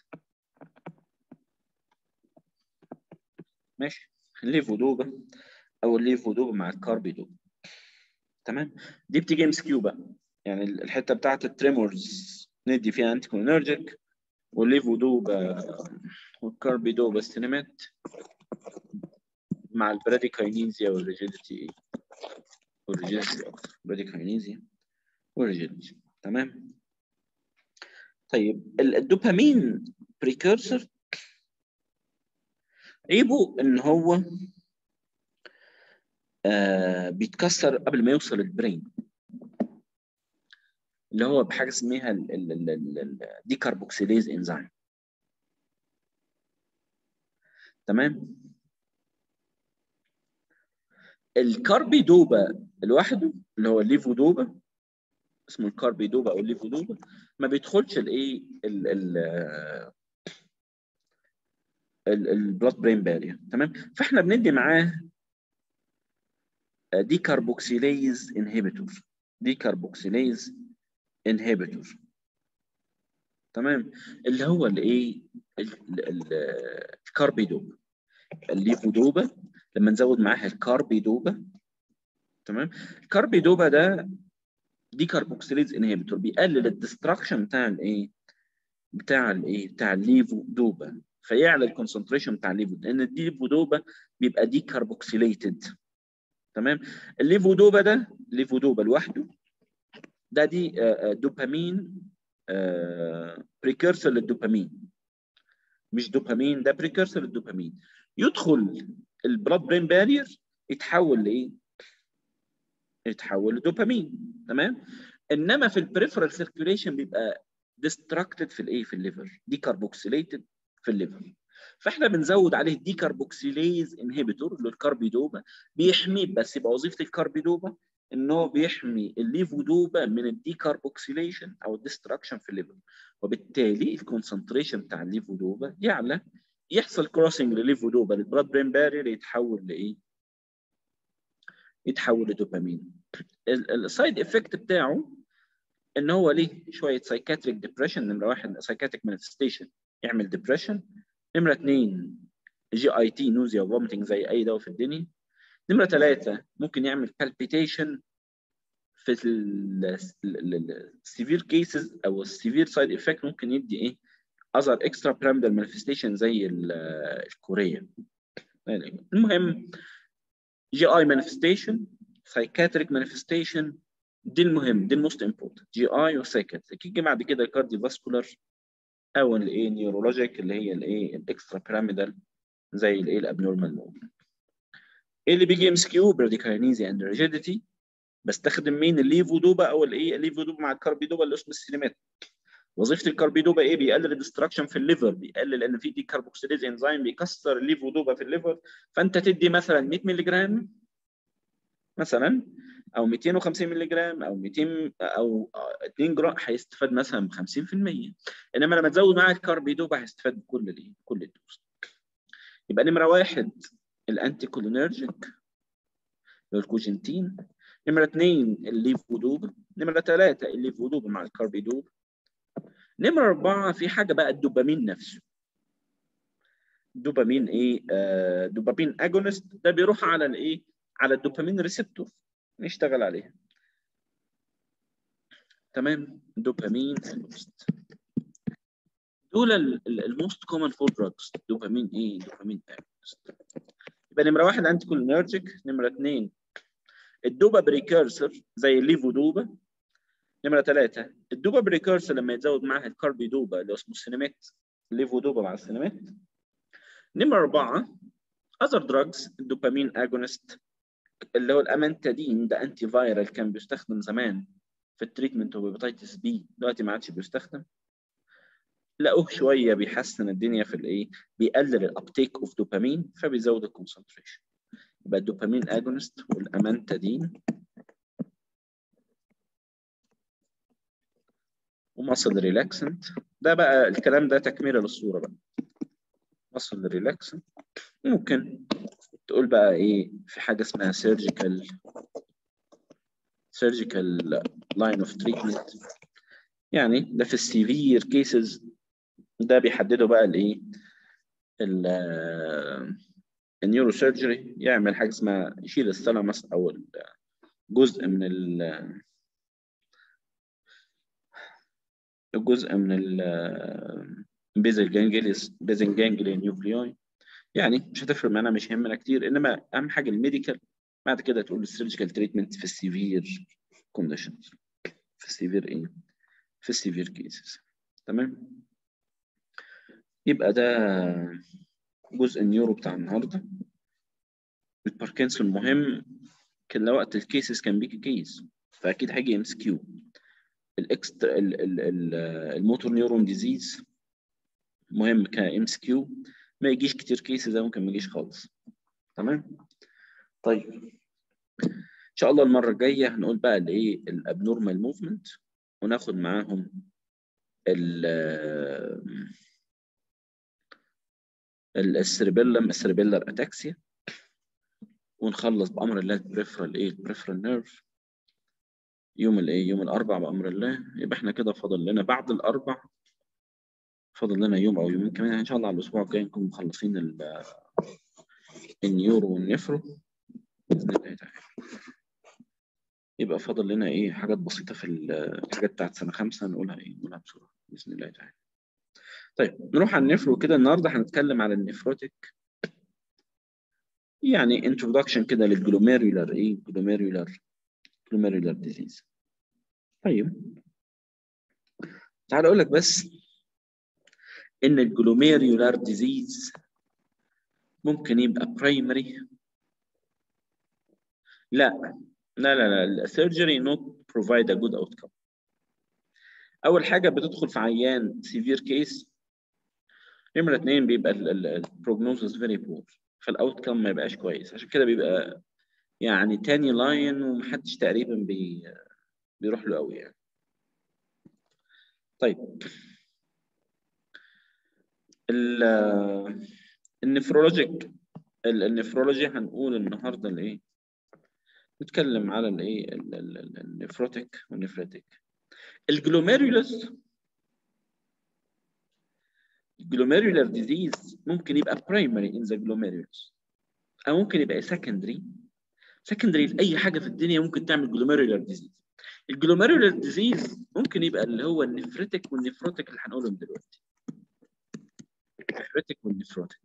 ماشي الليفودوبا او الليفودوبا مع الكاربيدوبا تمام دي بتيجي ام كيو بقى يعني الحته بتاعت التريمورز ندي فيها انتي كولينرجيك والليفودوبا والكاربيدوبا ستينيمات مع البراديكاينيزيا والريجيديتي ايه والريجيديتي اكتر براديكاينيزيا والريجيديتي تمام طيب الدوبامين بريكورسور عيبه ان هو آه بيتكسر قبل ما يوصل البرين اللي هو بحاجه اسمها الديكربوكسيليز انزيم تمام الكاربيدوبا لوحده اللي هو الليفودوبا اسمه الكاربيدوبا او الليفودوبا ما بيدخلش الايه البلاد برين بارير تمام فاحنا بندي معاه ديكربوكسيليز انهبيتور ديكربوكسيليز انهبيتور تمام اللي هو الايه الكاربيدوبا الليفودوبا لما نزود معاها الكاربيدوبا تمام الكاربيدوبا ده ديكربوكسيليز انهبيتور بيقلل الدستراكشن بتاع الايه بتاع الايه بتاع الليفودوبا فيعلى الكونسنتريشن بتاع الليفو لان الليفودوبا بيبقى ديكربوكسيليتد تمام الليفودوبا ده ليفودوبا لوحده ده دي دوبامين بريكيرسر للدوبامين مش دوبامين ده بريكيرسر للدوبامين يدخل البلاد برين بارير يتحول لايه؟ يتحول لدوبامين تمام انما في البريفرال سيركيوليشن بيبقى ديستراكتد في الايه في الليفر ديكربوكسيليتد في الليفر فاحنا بنزود عليه ديكربوكسيليز انهبيتور اللي الكاربيدوبا بيحميه بس يبقى وظيفه الكاربيدوبا ان هو بيحمي الليفودوبا من الديكربوكسيليشن او الديستراكشن في الليفر وبالتالي الكونسنتريشن بتاع الليفودوبا يعلى يحصل كروسنج لليفودوبا للبلاد برين بارير يتحول لايه؟ يتحول لدوبامين السايد افكت بتاعه ان هو ليه شويه سايكاتريك ديبريشن نمره واحد سايكاتريك مانيفستيشن يعمل ديبريشن نمره اثنين جي اي تي نوزيا وفومتنج زي اي دواء في الدنيا نمره ثلاثه ممكن يعمل بالبيتيشن في السيفير كيسز او السيفير سايد افكت ممكن يدي ايه اذر اكسترا بيراميدال مانيفستيشن زي الكوريه المهم جي اي مانيفستيشن سايكاتريك مانيفستيشن دي المهم دي الموست امبورتنت جي اي وسايكاتريك يجي بعد كده الكارديو فاسكولار او الايه نيورولوجيك اللي هي الايه الاكسترا بيراميدال زي الايه الابنورمال موفمنت ايه اللي بيجي ام اس كيو براديكاينيزيا اند ريجيديتي بستخدم مين الليفودوبا او الايه الليفودوبا مع الكاربيدوبا اللي اسمه السينيمات وظيفه الكاربيدوبا ايه بيقلل الدستراكشن في الليفر بيقلل ان في دي كاربوكسيليز انزيم بيكسر الليفودوبا في الليفر فانت تدي مثلا 100 مللي جرام مثلا او 250 مللي جرام او 200 او 2 جرام هيستفاد مثلا ب 50% انما لما تزود معاه الكاربيدوبا هيستفاد بكل الايه كل الدوز يبقى نمره واحد الانتي كولينرجيك الكوجنتين نمره اثنين الليفودوبا نمره ثلاثه الليفودوبا مع الكاربيدوبا نمره اربعه في حاجه بقى الدوبامين نفسه دوبامين ايه آه دوبامين اجونست ده بيروح على الايه على الدوبامين ريسبتور نشتغل عليها تمام دوبامين اجونست دول الموست كومن فور دراجز دوبامين ايه دوبامين اجونست يبقى نمره واحد انتي كولينرجيك نمره اثنين الدوبا بريكيرسر زي الليفودوبا نمره ثلاثه الدوبا بريكيرسر لما يتزود معاها الكاربيدوبا اللي هو اسمه السينمات الليفودوبا مع السينمات نمره اربعه اذر دراجز الدوبامين اجونست اللي هو الامانتادين ده انتي فايرال كان بيستخدم زمان في التريتمنت اوف هيباتيتس بي دلوقتي ما عادش بيستخدم لقوه شويه بيحسن الدنيا في الايه بيقلل الابتيك اوف دوبامين فبيزود الكونسنتريشن يبقى الدوبامين اجونست والامانتادين ومصل ريلاكسنت ده بقى الكلام ده تكمله للصوره بقى مصل ريلاكسنت ممكن تقول بقى ايه في حاجه اسمها سيرجيكال سيرجيكال لاين اوف تريتمنت يعني ده في السيفير كيسز ده بيحددوا بقى الايه النيورو سيرجري يعمل حاجه اسمها يشيل الثلمس او جزء من ال جزء من ال بيزل جانجليس بيزل جانجلي نيوكليوي يعني مش هتفرق معانا مش يهمنا كتير انما اهم حاجه الميديكال بعد كده تقول السيرجيكال تريتمنت في السيفير كونديشنز في السيفير ايه في السيفير كيسز تمام يبقى ده جزء النيورو بتاع النهارده الباركنسون مهم كان وقت الكيسز كان بيجي كيس فاكيد هيجي ام اس كيو الاكسترا الموتور نيورون ديزيز مهم كام اس كيو ما يجيش كتير كيسز ده ممكن ما يجيش خالص تمام طيب ان شاء الله المره الجايه هنقول بقى الايه الابنورمال موفمنت وناخد معاهم ال السريبيلم السريبيلر اتاكسيا ونخلص بامر الله البريفرال ايه البريفرال نيرف يوم الايه يوم الاربع بامر الله يبقى احنا كده فاضل لنا بعد الاربع فاضل لنا يوم او يومين كمان ان شاء الله على الاسبوع الجاي نكون مخلصين النيورو والنفرو باذن الله تعالى يبقى فاضل لنا ايه حاجات بسيطه في الحاجات بتاعت سنه خمسه نقولها ايه نقولها بسرعه باذن الله تعالى طيب نروح على النفرو كده النهارده هنتكلم على النفروتيك يعني introduction كده للجلوميرولار ايه جلوميرولار جلوميرولار ديزيز طيب تعال اقول لك بس ان الجلوميرولار ديزيز ممكن يبقى برايمري لا لا لا لا السيرجري نوت بروفايد ا جود اوت كم اول حاجه بتدخل في عيان سيفير كيس نمره اثنين بيبقى البروجنوزس فيري بور فالاوت كم ما يبقاش كويس عشان كده بيبقى يعني تاني لاين ومحدش تقريبا بي بيروح له قوي يعني طيب النفرولوجيك النفرولوجي هنقول النهارده الايه نتكلم على الايه النفروتيك والنفريتيك الجلوميرولس الجلوميرولار ديزيز ممكن يبقى primary in the glomerulus او ممكن يبقى secondary secondary لاي حاجه في الدنيا ممكن تعمل جلوميرولار ديزيز الجلوميرولار ديزيز ممكن يبقى اللي هو النفريتك والنفروتك اللي هنقولهم دلوقتي النفريتك والنفروتك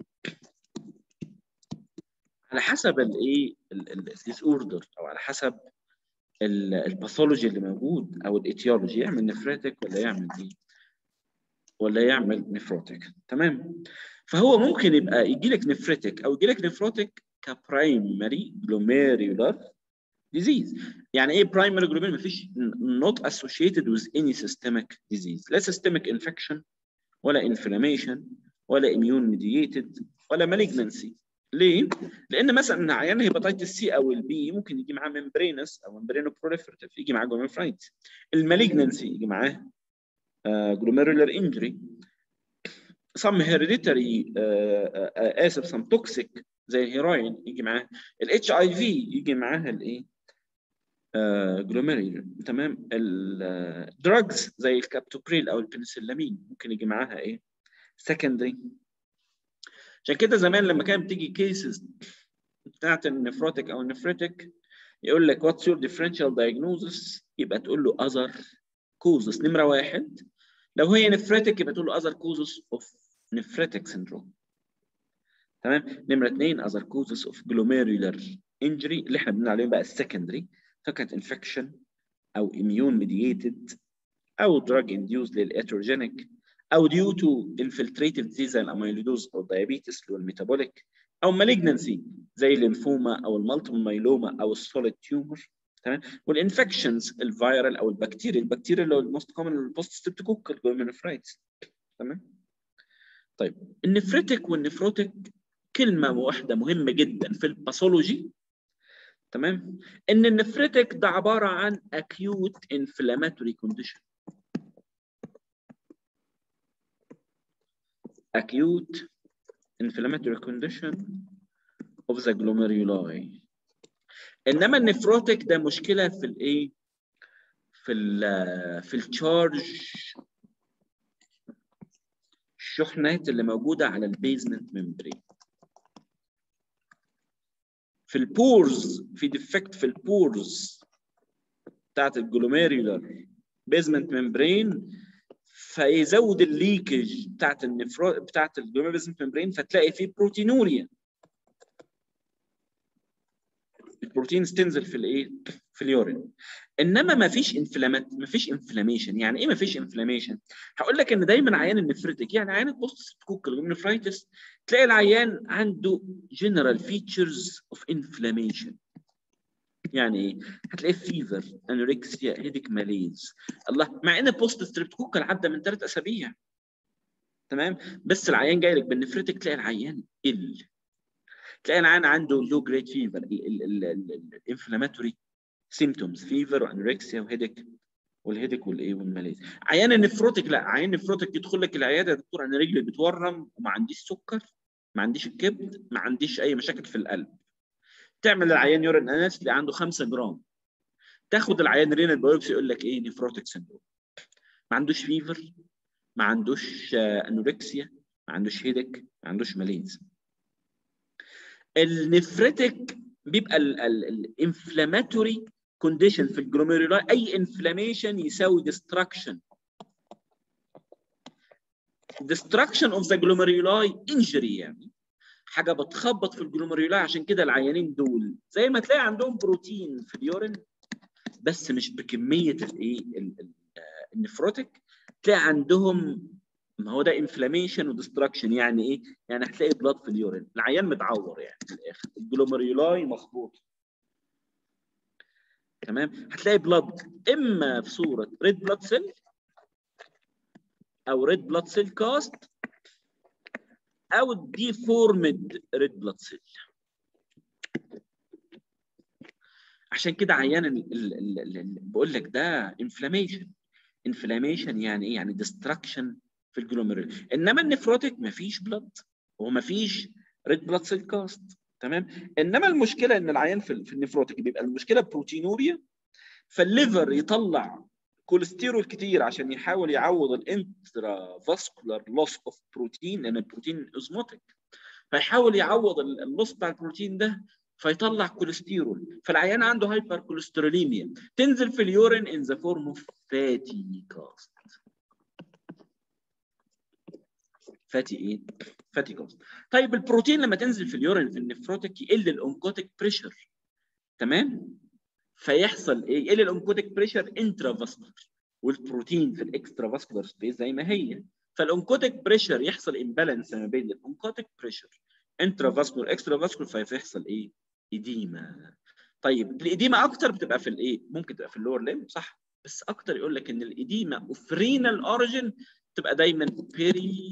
على حسب الايه الديس اوردر او على حسب الباثولوجي اللي موجود او الايتيولوجي يعمل نفريتك ولا يعمل ايه ولا يعمل نفروتك تمام فهو ممكن يبقى يجي لك نفريتك او يجي لك نفروتك كبرايمري جلوميرولار disease يعني ايه primary glomerular مفيش not associated with any systemic disease لا systemic infection ولا inflammation ولا immune mediated ولا malignancy ليه؟ لان مثلا عيان هيباتيتس سي او البي ممكن يجي معاه ممبرينس او ممبرينو بروليفرتيف يجي معاه جلوميرولايتس المالجنسي يجي معاه جلوميرولار انجري some hereditary اسف some toxic زي الهيروين يجي معاه الاتش اي في يجي معاها الايه؟ جلوميرولار تمام الدراجز زي الكابتوبريل او البنسلامين ممكن يجي معاها ايه؟ سكندري عشان كده زمان لما كانت بتيجي كيسز بتاعت النفروتيك او النفريتك يقول لك واتس يور ديفرنشال دايجنوزس يبقى تقول له اذر كوزس نمره واحد لو هي نفريتك يبقى تقول له اذر كوزس اوف نفريتك سيندروم تمام نمره اثنين اذر كوزس اوف جلوميرولار انجري اللي احنا بنقول عليهم بقى السكندري فكانت انفكشن او اميون ميدييتد او دراج انديوز للاتروجينيك او due to infiltrative disease زي الاميلودوز او الديابيتس اللي هو الميتابوليك او malignancy زي الليمفوما او المالتيبل مايلوما او السوليد تيومر تمام والانفكشنز الفيرال او البكتيريا البكتيريا اللي هو الموست كومن البوست ستريبتوكوكال جلوميرولوفرايتس تمام طيب النفريتك والنفروتك كلمه واحده مهمه جدا في الباثولوجي تمام ان النفريتك ده عباره عن acute inflammatory condition acute inflammatory condition of the glomeruli انما النفروتك ده مشكله في الايه في ال في التشارج الشحنات اللي موجوده على البيزمنت ممبرين في البورز في ديفكت في البورز بتاعت الجلوميرولار بيزمنت ممبرين فيزود الليكج بتاعت النفرو بتاعت الجلوميرولس ممبرين فتلاقي فيه بروتينوريا البروتينز تنزل في الايه في اليورين انما ما فيش انفلامات ما فيش انفلاميشن يعني ايه ما فيش انفلاميشن هقول لك ان دايما عيان النفرتك يعني عيان البوست كوكل نفرايتس تلاقي العيان عنده جنرال فيتشرز اوف انفلاميشن يعني ايه؟ هتلاقيه فيفر انوركسيا هيديك ماليز الله مع ان بوست ستريبتوكوكال عدى من ثلاث اسابيع تمام بس العيان جاي لك بالنفرتك تلاقي العيان ال تلاقي العيان عنده لو جريد فيفر الانفلاماتوري سيمتومز فيفر وانوركسيا وهيدك والهيدك والايه والماليز عيان النفروتك لا عيان النفروتك يدخل لك العياده يا دكتور انا رجلي بتورم وما عنديش سكر ما عنديش الكبد ما عنديش اي مشاكل في القلب تعمل العيان يورين اناليسيس اللي عنده 5 جرام تاخد العيان رينال بايوبسي يقول لك ايه نفروتك سندروم ما عندوش فيفر ما عندوش انوركسيا ما عندوش هيدك ما عندوش ماليز النفرتك بيبقى الانفلاماتوري كونديشن في الجلوميرولاي اي انفلاميشن يساوي ديستراكشن destruction of the glomeruli injury يعني حاجه بتخبط في الجلوميرولاي عشان كده العيانين دول زي ما تلاقي عندهم بروتين في اليورين بس مش بكميه الايه النفروتيك تلاقي عندهم ما هو ده انفلاميشن وديستراكشن يعني ايه؟ يعني هتلاقي بلاد في اليورين العيان متعور يعني في الاخر الجلوميرولاي مخبوط تمام هتلاقي بلاد اما في صوره ريد بلاد سيل او ريد بلاد سيل كاست او ديفورمد ريد بلاد سيل عشان كده عيان ال ال ال بقول لك ده انفلاميشن انفلاميشن يعني ايه يعني ديستراكشن في الجلوميرول انما النفروتيك مفيش بلاد ومفيش ريد بلاد سيل كاست تمام انما المشكله ان العيان في, في النفروتيك بيبقى المشكله بروتينوريا فالليفر يطلع كوليسترول كتير عشان يحاول يعوض الانترا فاسكولار لوس اوف بروتين لان البروتين اوزموتيك فيحاول يعوض اللوس بتاع البروتين ده فيطلع كوليسترول فالعيان عنده هايبر كوليستروليميا تنزل في اليورين ان ذا فورم اوف فاتي كاست فاتي ايه؟ فاتي كاست طيب البروتين لما تنزل في اليورين في النفروتيك يقل الاونكوتيك بريشر تمام؟ فيحصل ايه؟ يقل الاونكوتيك بريشر انترا فاسكولار والبروتين في الاكسترا فاسكولار سبيس زي ما هي فالاونكوتيك بريشر يحصل امبالانس ما بين الاونكوتيك بريشر انترا فاسكولار اكسترا فاسكولار فيحصل ايه؟ ايديما طيب الايديما اكتر بتبقى في الايه؟ ممكن تبقى في اللور ليم صح بس اكتر يقول لك ان الايديما اوف رينال اوريجن تبقى دايما بيري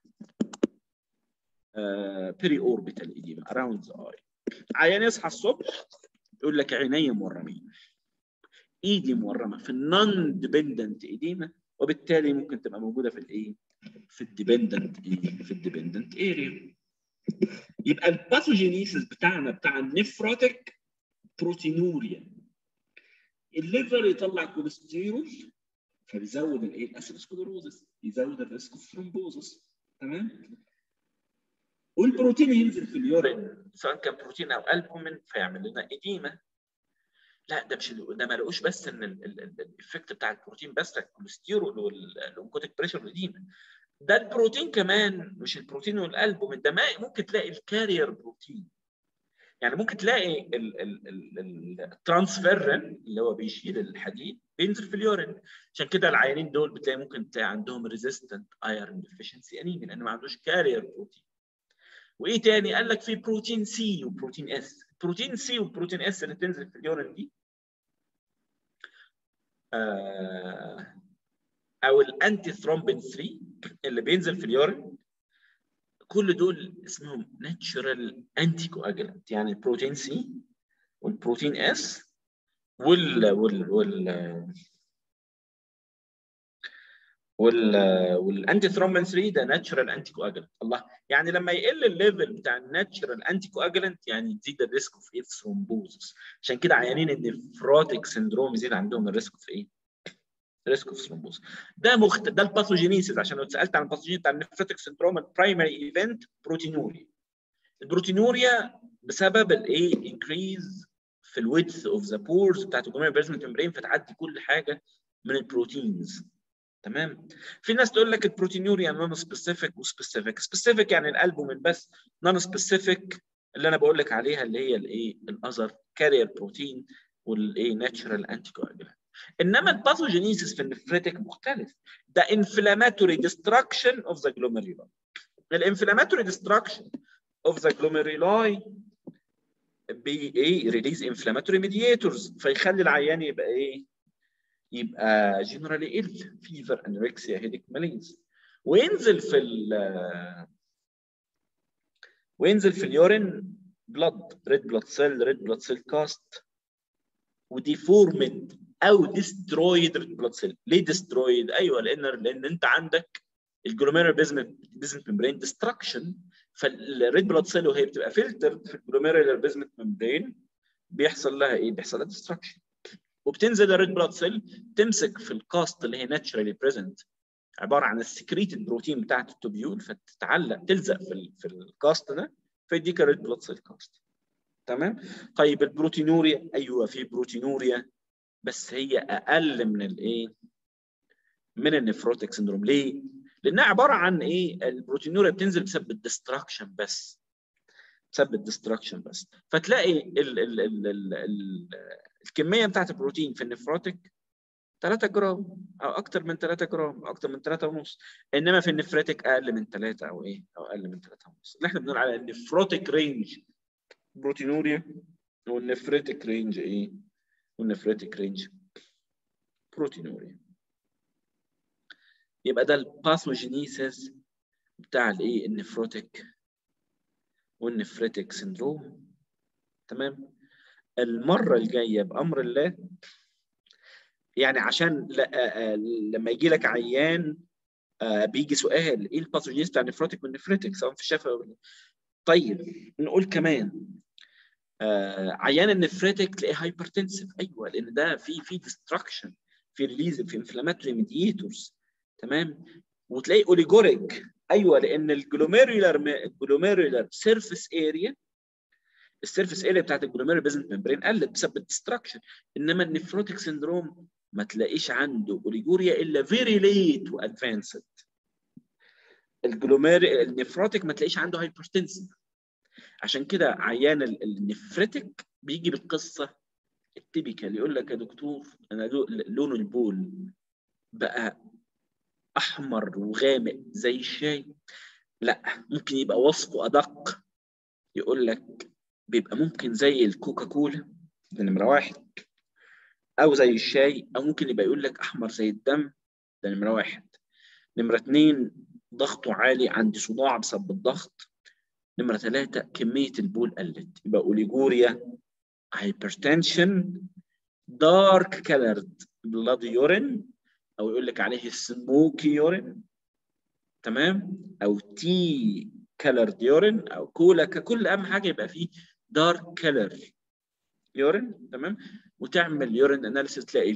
بيري اوربيتال ايديما اراوند ذا اي عيان يصحى الصبح يقول لك عيني مورمين ايدي مورمه في النون ديبندنت ايديما وبالتالي ممكن تبقى موجوده في الايه؟ في الديبندنت ايه؟ في الديبندنت اريا يبقى الباثوجينيسيس بتاعنا بتاع النفروتيك بروتينوريا الليفر يطلع كوليسترول فبيزود الايه؟ الاسيروسكليروزس يزود الريسك اوف ثرومبوزس تمام؟ والبروتين ينزل في اليورين سواء كان بروتين او البومين فيعمل لنا اديمه لا ده مش ده ما لقوش بس ان الايفكت بتاع البروتين بس الكوليسترول والانكوتيك بريشر والاديمه ده البروتين كمان مش البروتين والالبومين ده ممكن تلاقي الكارير بروتين يعني ممكن تلاقي الترانسفيرن اللي هو بيشيل الحديد بينزل في اليورين عشان كده العيانين دول بتلاقي ممكن تلاقي عندهم ريزيستنت ايرون ديفيشنسي انيميا لان ما عندوش كارير بروتين وايه تاني قال لك في بروتين سي وبروتين اس بروتين سي وبروتين اس اللي تنزل في اليورين دي آه او الانتي ثرومبين 3 اللي بينزل في اليورين كل دول اسمهم ناتشورال انتي كواجلانت يعني البروتين سي والبروتين اس وال وال وال وال والانتي ثرومبين 3 ده ناتشورال انتي كواجلانت الله يعني لما يقل الليفل بتاع الناتشورال انتي كواجلانت يعني تزيد الريسك اوف ايه ثرومبوزس عشان كده عيانين النفروتيك سندروم يزيد عندهم الريسك في ايه؟ ريسك اوف ثرومبوز ده مخت... ده الباثوجينيسيس عشان لو اتسالت عن الباثوجين بتاع النفروتيك سندروم البرايمري ايفنت بروتينوريا البروتينوريا بسبب الايه انكريز في الويدث اوف ذا بورز بتاعت الجمهوريه بيرزمنت ممبرين فتعدي كل حاجه من البروتينز تمام في ناس تقول لك البروتينوريا نون سبيسيفيك وسبيسيفيك سبيسيفيك يعني الالبومين بس نون سبيسيفيك اللي انا بقول لك عليها اللي هي الايه الاذر كارير بروتين والايه ناتشرال انتي كواجولانت انما الباثوجينيسيس في النفريتك مختلف ده انفلاماتوري ديستراكشن اوف ذا glomeruli الانفلاماتوري ديستراكشن اوف ذا glomeruli بي ايه ريليز انفلاماتوري ميدياتورز فيخلي العيان يبقى ايه يبقى جنرالي ال فيفر انوركسيا هيديك مالينز وينزل في ال وينزل في اليورين بلاد ريد بلاد سيل ريد بلاد سيل كاست وديفورمد او ديسترويد ريد بلاد سيل ليه ديسترويد ايوه لان لان انت عندك الجلوميرال بيزمنت ممبرين ديستراكشن فالريد بلاد سيل وهي بتبقى فلترد في الجلوميرال بيزمنت ممبرين بيحصل لها ايه؟ بيحصل لها ديستراكشن وبتنزل الريد بلاد سيل تمسك في الكاست اللي هي ناتشرالي بريزنت عباره عن السكريتد بروتين بتاعت التوبيول فتتعلق تلزق في ال في الكاست ده فيديك الريد بلاد سيل كاست تمام طيب البروتينوريا ايوه في بروتينوريا بس هي اقل من الايه من النفروتيك سندروم ليه لانها عباره عن ايه البروتينوريا بتنزل بسبب الدستراكشن بس بسبب الدستراكشن بس فتلاقي ال ال ال ال ال الكميه بتاعت البروتين في النفروتيك 3 جرام او اكتر من 3 جرام او اكتر من 3 ونص انما في النفريتك اقل من 3 او ايه او اقل من 3 ونص اللي احنا بنقول على النفروتيك رينج بروتينوريا والنفريتك رينج ايه والنفريتك رينج بروتينوريا يبقى ده الباثوجينيسيس بتاع الايه النفروتيك والنفريتك سندروم تمام المره الجايه بامر الله يعني عشان لما يجي لك عيان بيجي سؤال ايه الباثوجينيس بتاع النفروتيك والنفريتك سواء في الشفا طيب نقول كمان آه عيان النفريتك تلاقيه هايبرتنسيف ايوه لان ده في في ديستراكشن في ريليز في انفلاماتوري ميديتورز تمام وتلاقي اوليجوريك ايوه لان الجلوميرولار الجلوميرولار سيرفيس اريا السيرفيس اريا بتاعت الجلوميرولار بيزنت ممبرين قلت بسبب الديستراكشن انما النفروتيك سندروم ما تلاقيش عنده اوليجوريا الا فيري ليت وادفانسد الجلومير النفروتيك ما تلاقيش عنده هايبرتنسيف عشان كده عيان النفرتك بيجي بالقصه التيبيكال يقول لك يا دكتور انا لون البول بقى احمر وغامق زي الشاي لا ممكن يبقى وصفه ادق يقول لك بيبقى ممكن زي الكوكا كولا ده نمره واحد او زي الشاي او ممكن يبقى يقول لك احمر زي الدم ده نمره واحد نمره اثنين ضغطه عالي عندي صداع بسبب الضغط نمرة ثلاثة كمية البول قلت يبقى أوليجوريا هايبرتنشن دارك كلرد بلاد يورين أو يقول لك عليه سموكي يورين تمام أو تي كلرد يورين أو كولا ككل أهم حاجة يبقى فيه دارك كلر يورين تمام وتعمل يورين اناليسيس تلاقي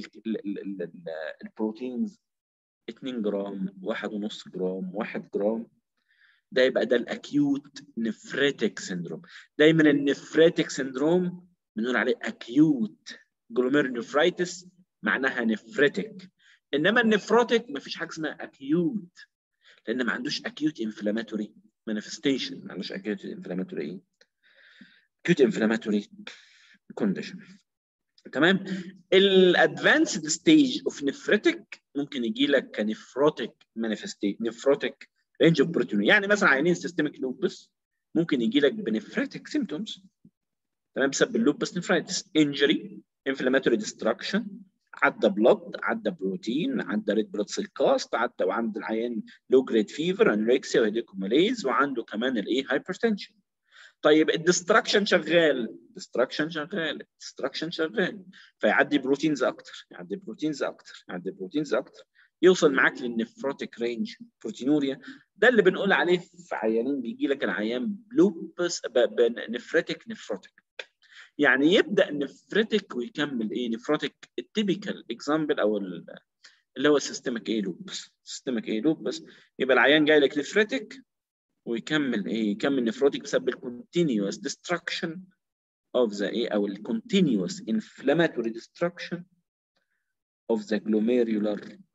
البروتينز 2 جرام 1.5 جرام 1 جرام ده يبقى ده الاكيوت نفريتك سندروم دايما النفريتك سندروم بنقول عليه اكيوت جلوميرنفرايتس معناها نفريتك انما النفروتك ما فيش حاجه اسمها اكيوت لان ما عندوش اكيوت انفلاماتوري مانيفستيشن ما عندوش اكيوت انفلاماتوري ايه اكيوت انفلاماتوري كونديشن تمام الادفانسد ستيج اوف نفريتك ممكن يجي لك كنفروتك مانيفستيشن نفروتك رينج اوف بروتين يعني مثلا عيانين سيستميك لوبس ممكن يجي لك بنفريتك سيمتومز تمام بسبب اللوبس نفرايتس انجري انفلاماتوري ديستراكشن عدى بلد عدى بروتين عدى ريد بلاد سيل كاست عدى وعند العيان لو جريد فيفر انوركسيا وهيديكوماليز وعنده كمان الايه هايبرتنشن طيب الديستراكشن شغال الديستراكشن شغال الديستراكشن شغال فيعدي بروتينز اكتر يعدي بروتينز اكتر يعدي بروتينز اكتر يوصل معاك للنفروتيك رينج بروتينوريا ده اللي بنقول عليه في عيانين بيجي لك العيان لوبس نفرتك نفروتيك يعني يبدا نفرتك ويكمل ايه نفروتيك التيبيكال اكزامبل او اللي هو سيستمك ايه لوبس سيستمك ايه لوبس يبقى العيان جاي لك نفرتك ويكمل ايه يكمل نفروتيك بسبب الكونتينيوس ديستراكشن of the ايه او الكونتينيوس inflammatory destruction of the glomerular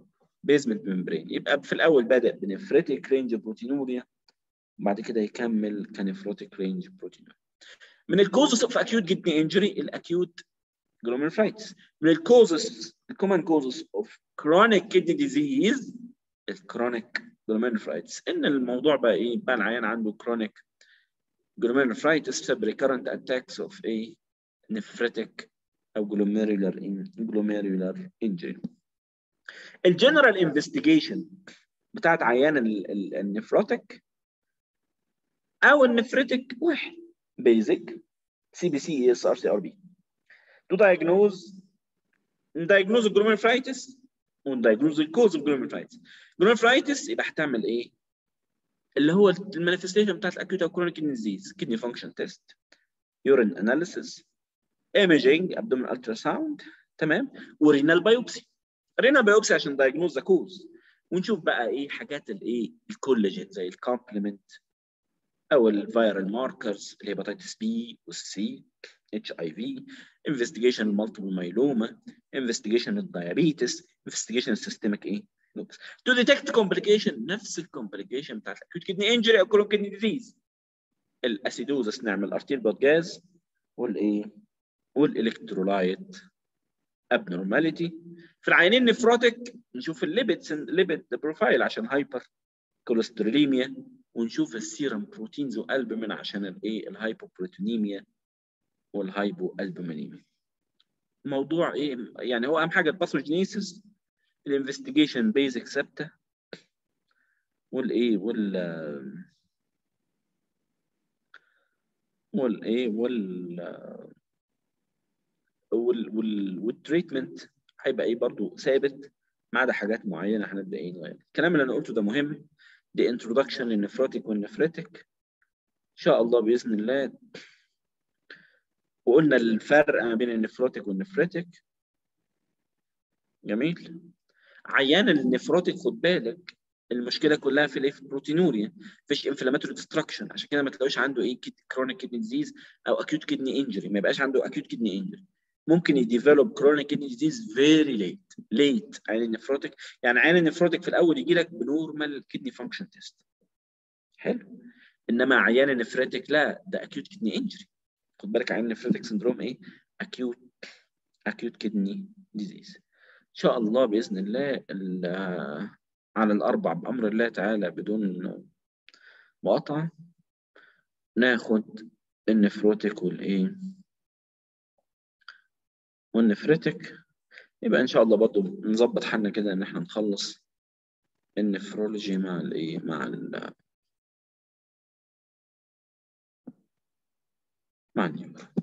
بيزمنت ممبرين يبقى في الاول بدا بنفريتك رينج بروتينوريا وبعد كده يكمل كنفروتيك رينج بروتينوريا من الكوزز اوف اكيوت كدني انجري الاكيوت glomerulitis من الكوزز الكومن كوزز اوف chronic kidney disease الكرونيك glomerulitis ان الموضوع بقى ايه بقى العيان عنده chronic glomerulitis بسبب recurrent attacks of a nephritic او glomerular glomerular injury الجنرال انفستيجيشن بتاعت عيان النفروتك او النفريتك واحد بيزك سي بي سي اس ار سي ار بي تو دايجنوز ندايجنوز الجلوميرفرايتس وندايجنوز الكوز اوف جلوميرفرايتس جلوميرفرايتس يبقى هتعمل ايه؟ اللي هو المانيفستيشن بتاعت الاكيوت او كرونيك ديزيز كدني فانكشن تيست يورين اناليسيس ايميجينج ابدومين الترا ساوند تمام ورينال بايوبسي رينال بايوبسي عشان دايجنوز ذا كوز ونشوف بقى ايه حاجات الايه الكولاجين زي الكومبلمنت او الفيرال ماركرز الهيباتيتس بي والسي اتش اي في انفستيجيشن المالتيبل مايلوما انفستيجيشن الدايابيتس انفستيجيشن السيستميك ايه لوكس تو ديتكت كومبليكيشن نفس الكومبليكيشن بتاعت الاكيوت كدني انجري او كرونيك كدني ديزيز الاسيدوزس نعمل ارتيل بلاد جاز والايه والالكترولايت abnormality في العينين نفروتك نشوف الليبيد ليبيد بروفايل عشان هايبر كوليستروليميا ونشوف السيرم بروتينز والبومين عشان الايه الهايبوبروتينيميا والهايبو البومينيميا الموضوع ايه يعني هو اهم حاجه الباثوجينيسيس الانفستيجيشن بيزك ثابته والايه وال والايه وال وال وال والتريتمنت هيبقى ايه برضو ثابت ما عدا حاجات معينه هنبدا ايه نغير الكلام اللي انا قلته ده مهم دي انترودكشن للنفروتيك والنفريتك ان شاء الله باذن الله وقلنا الفرق ما بين النفروتيك والنفريتك جميل عيان النفروتيك خد بالك المشكله كلها في الايه في البروتينوريا مفيش انفلاماتوري ديستراكشن عشان كده ما تلاقوش عنده ايه كرونيك كدني ديزيز او اكيوت كدني انجري ما يبقاش عنده اكيوت كدني انجري ممكن يديفلوب كرونيك كدني ديزيز فيري ليت ليت عين النفروتيك يعني عين النفروتيك في الاول يجي لك بنورمال كدني فانكشن تيست حلو انما عيان النفريتك لا ده اكيوت كدني انجري خد بالك عين النفريتك سندروم ايه اكيوت اكيوت كدني ديزيز ان شاء الله باذن الله على الاربع بامر الله تعالى بدون مقاطعه ناخد النفروتك والايه والنفرتك يبقى ان شاء الله برضه نظبط حالنا كده ان احنا نخلص النفرولوجي مع الايه مع ال مع النيورو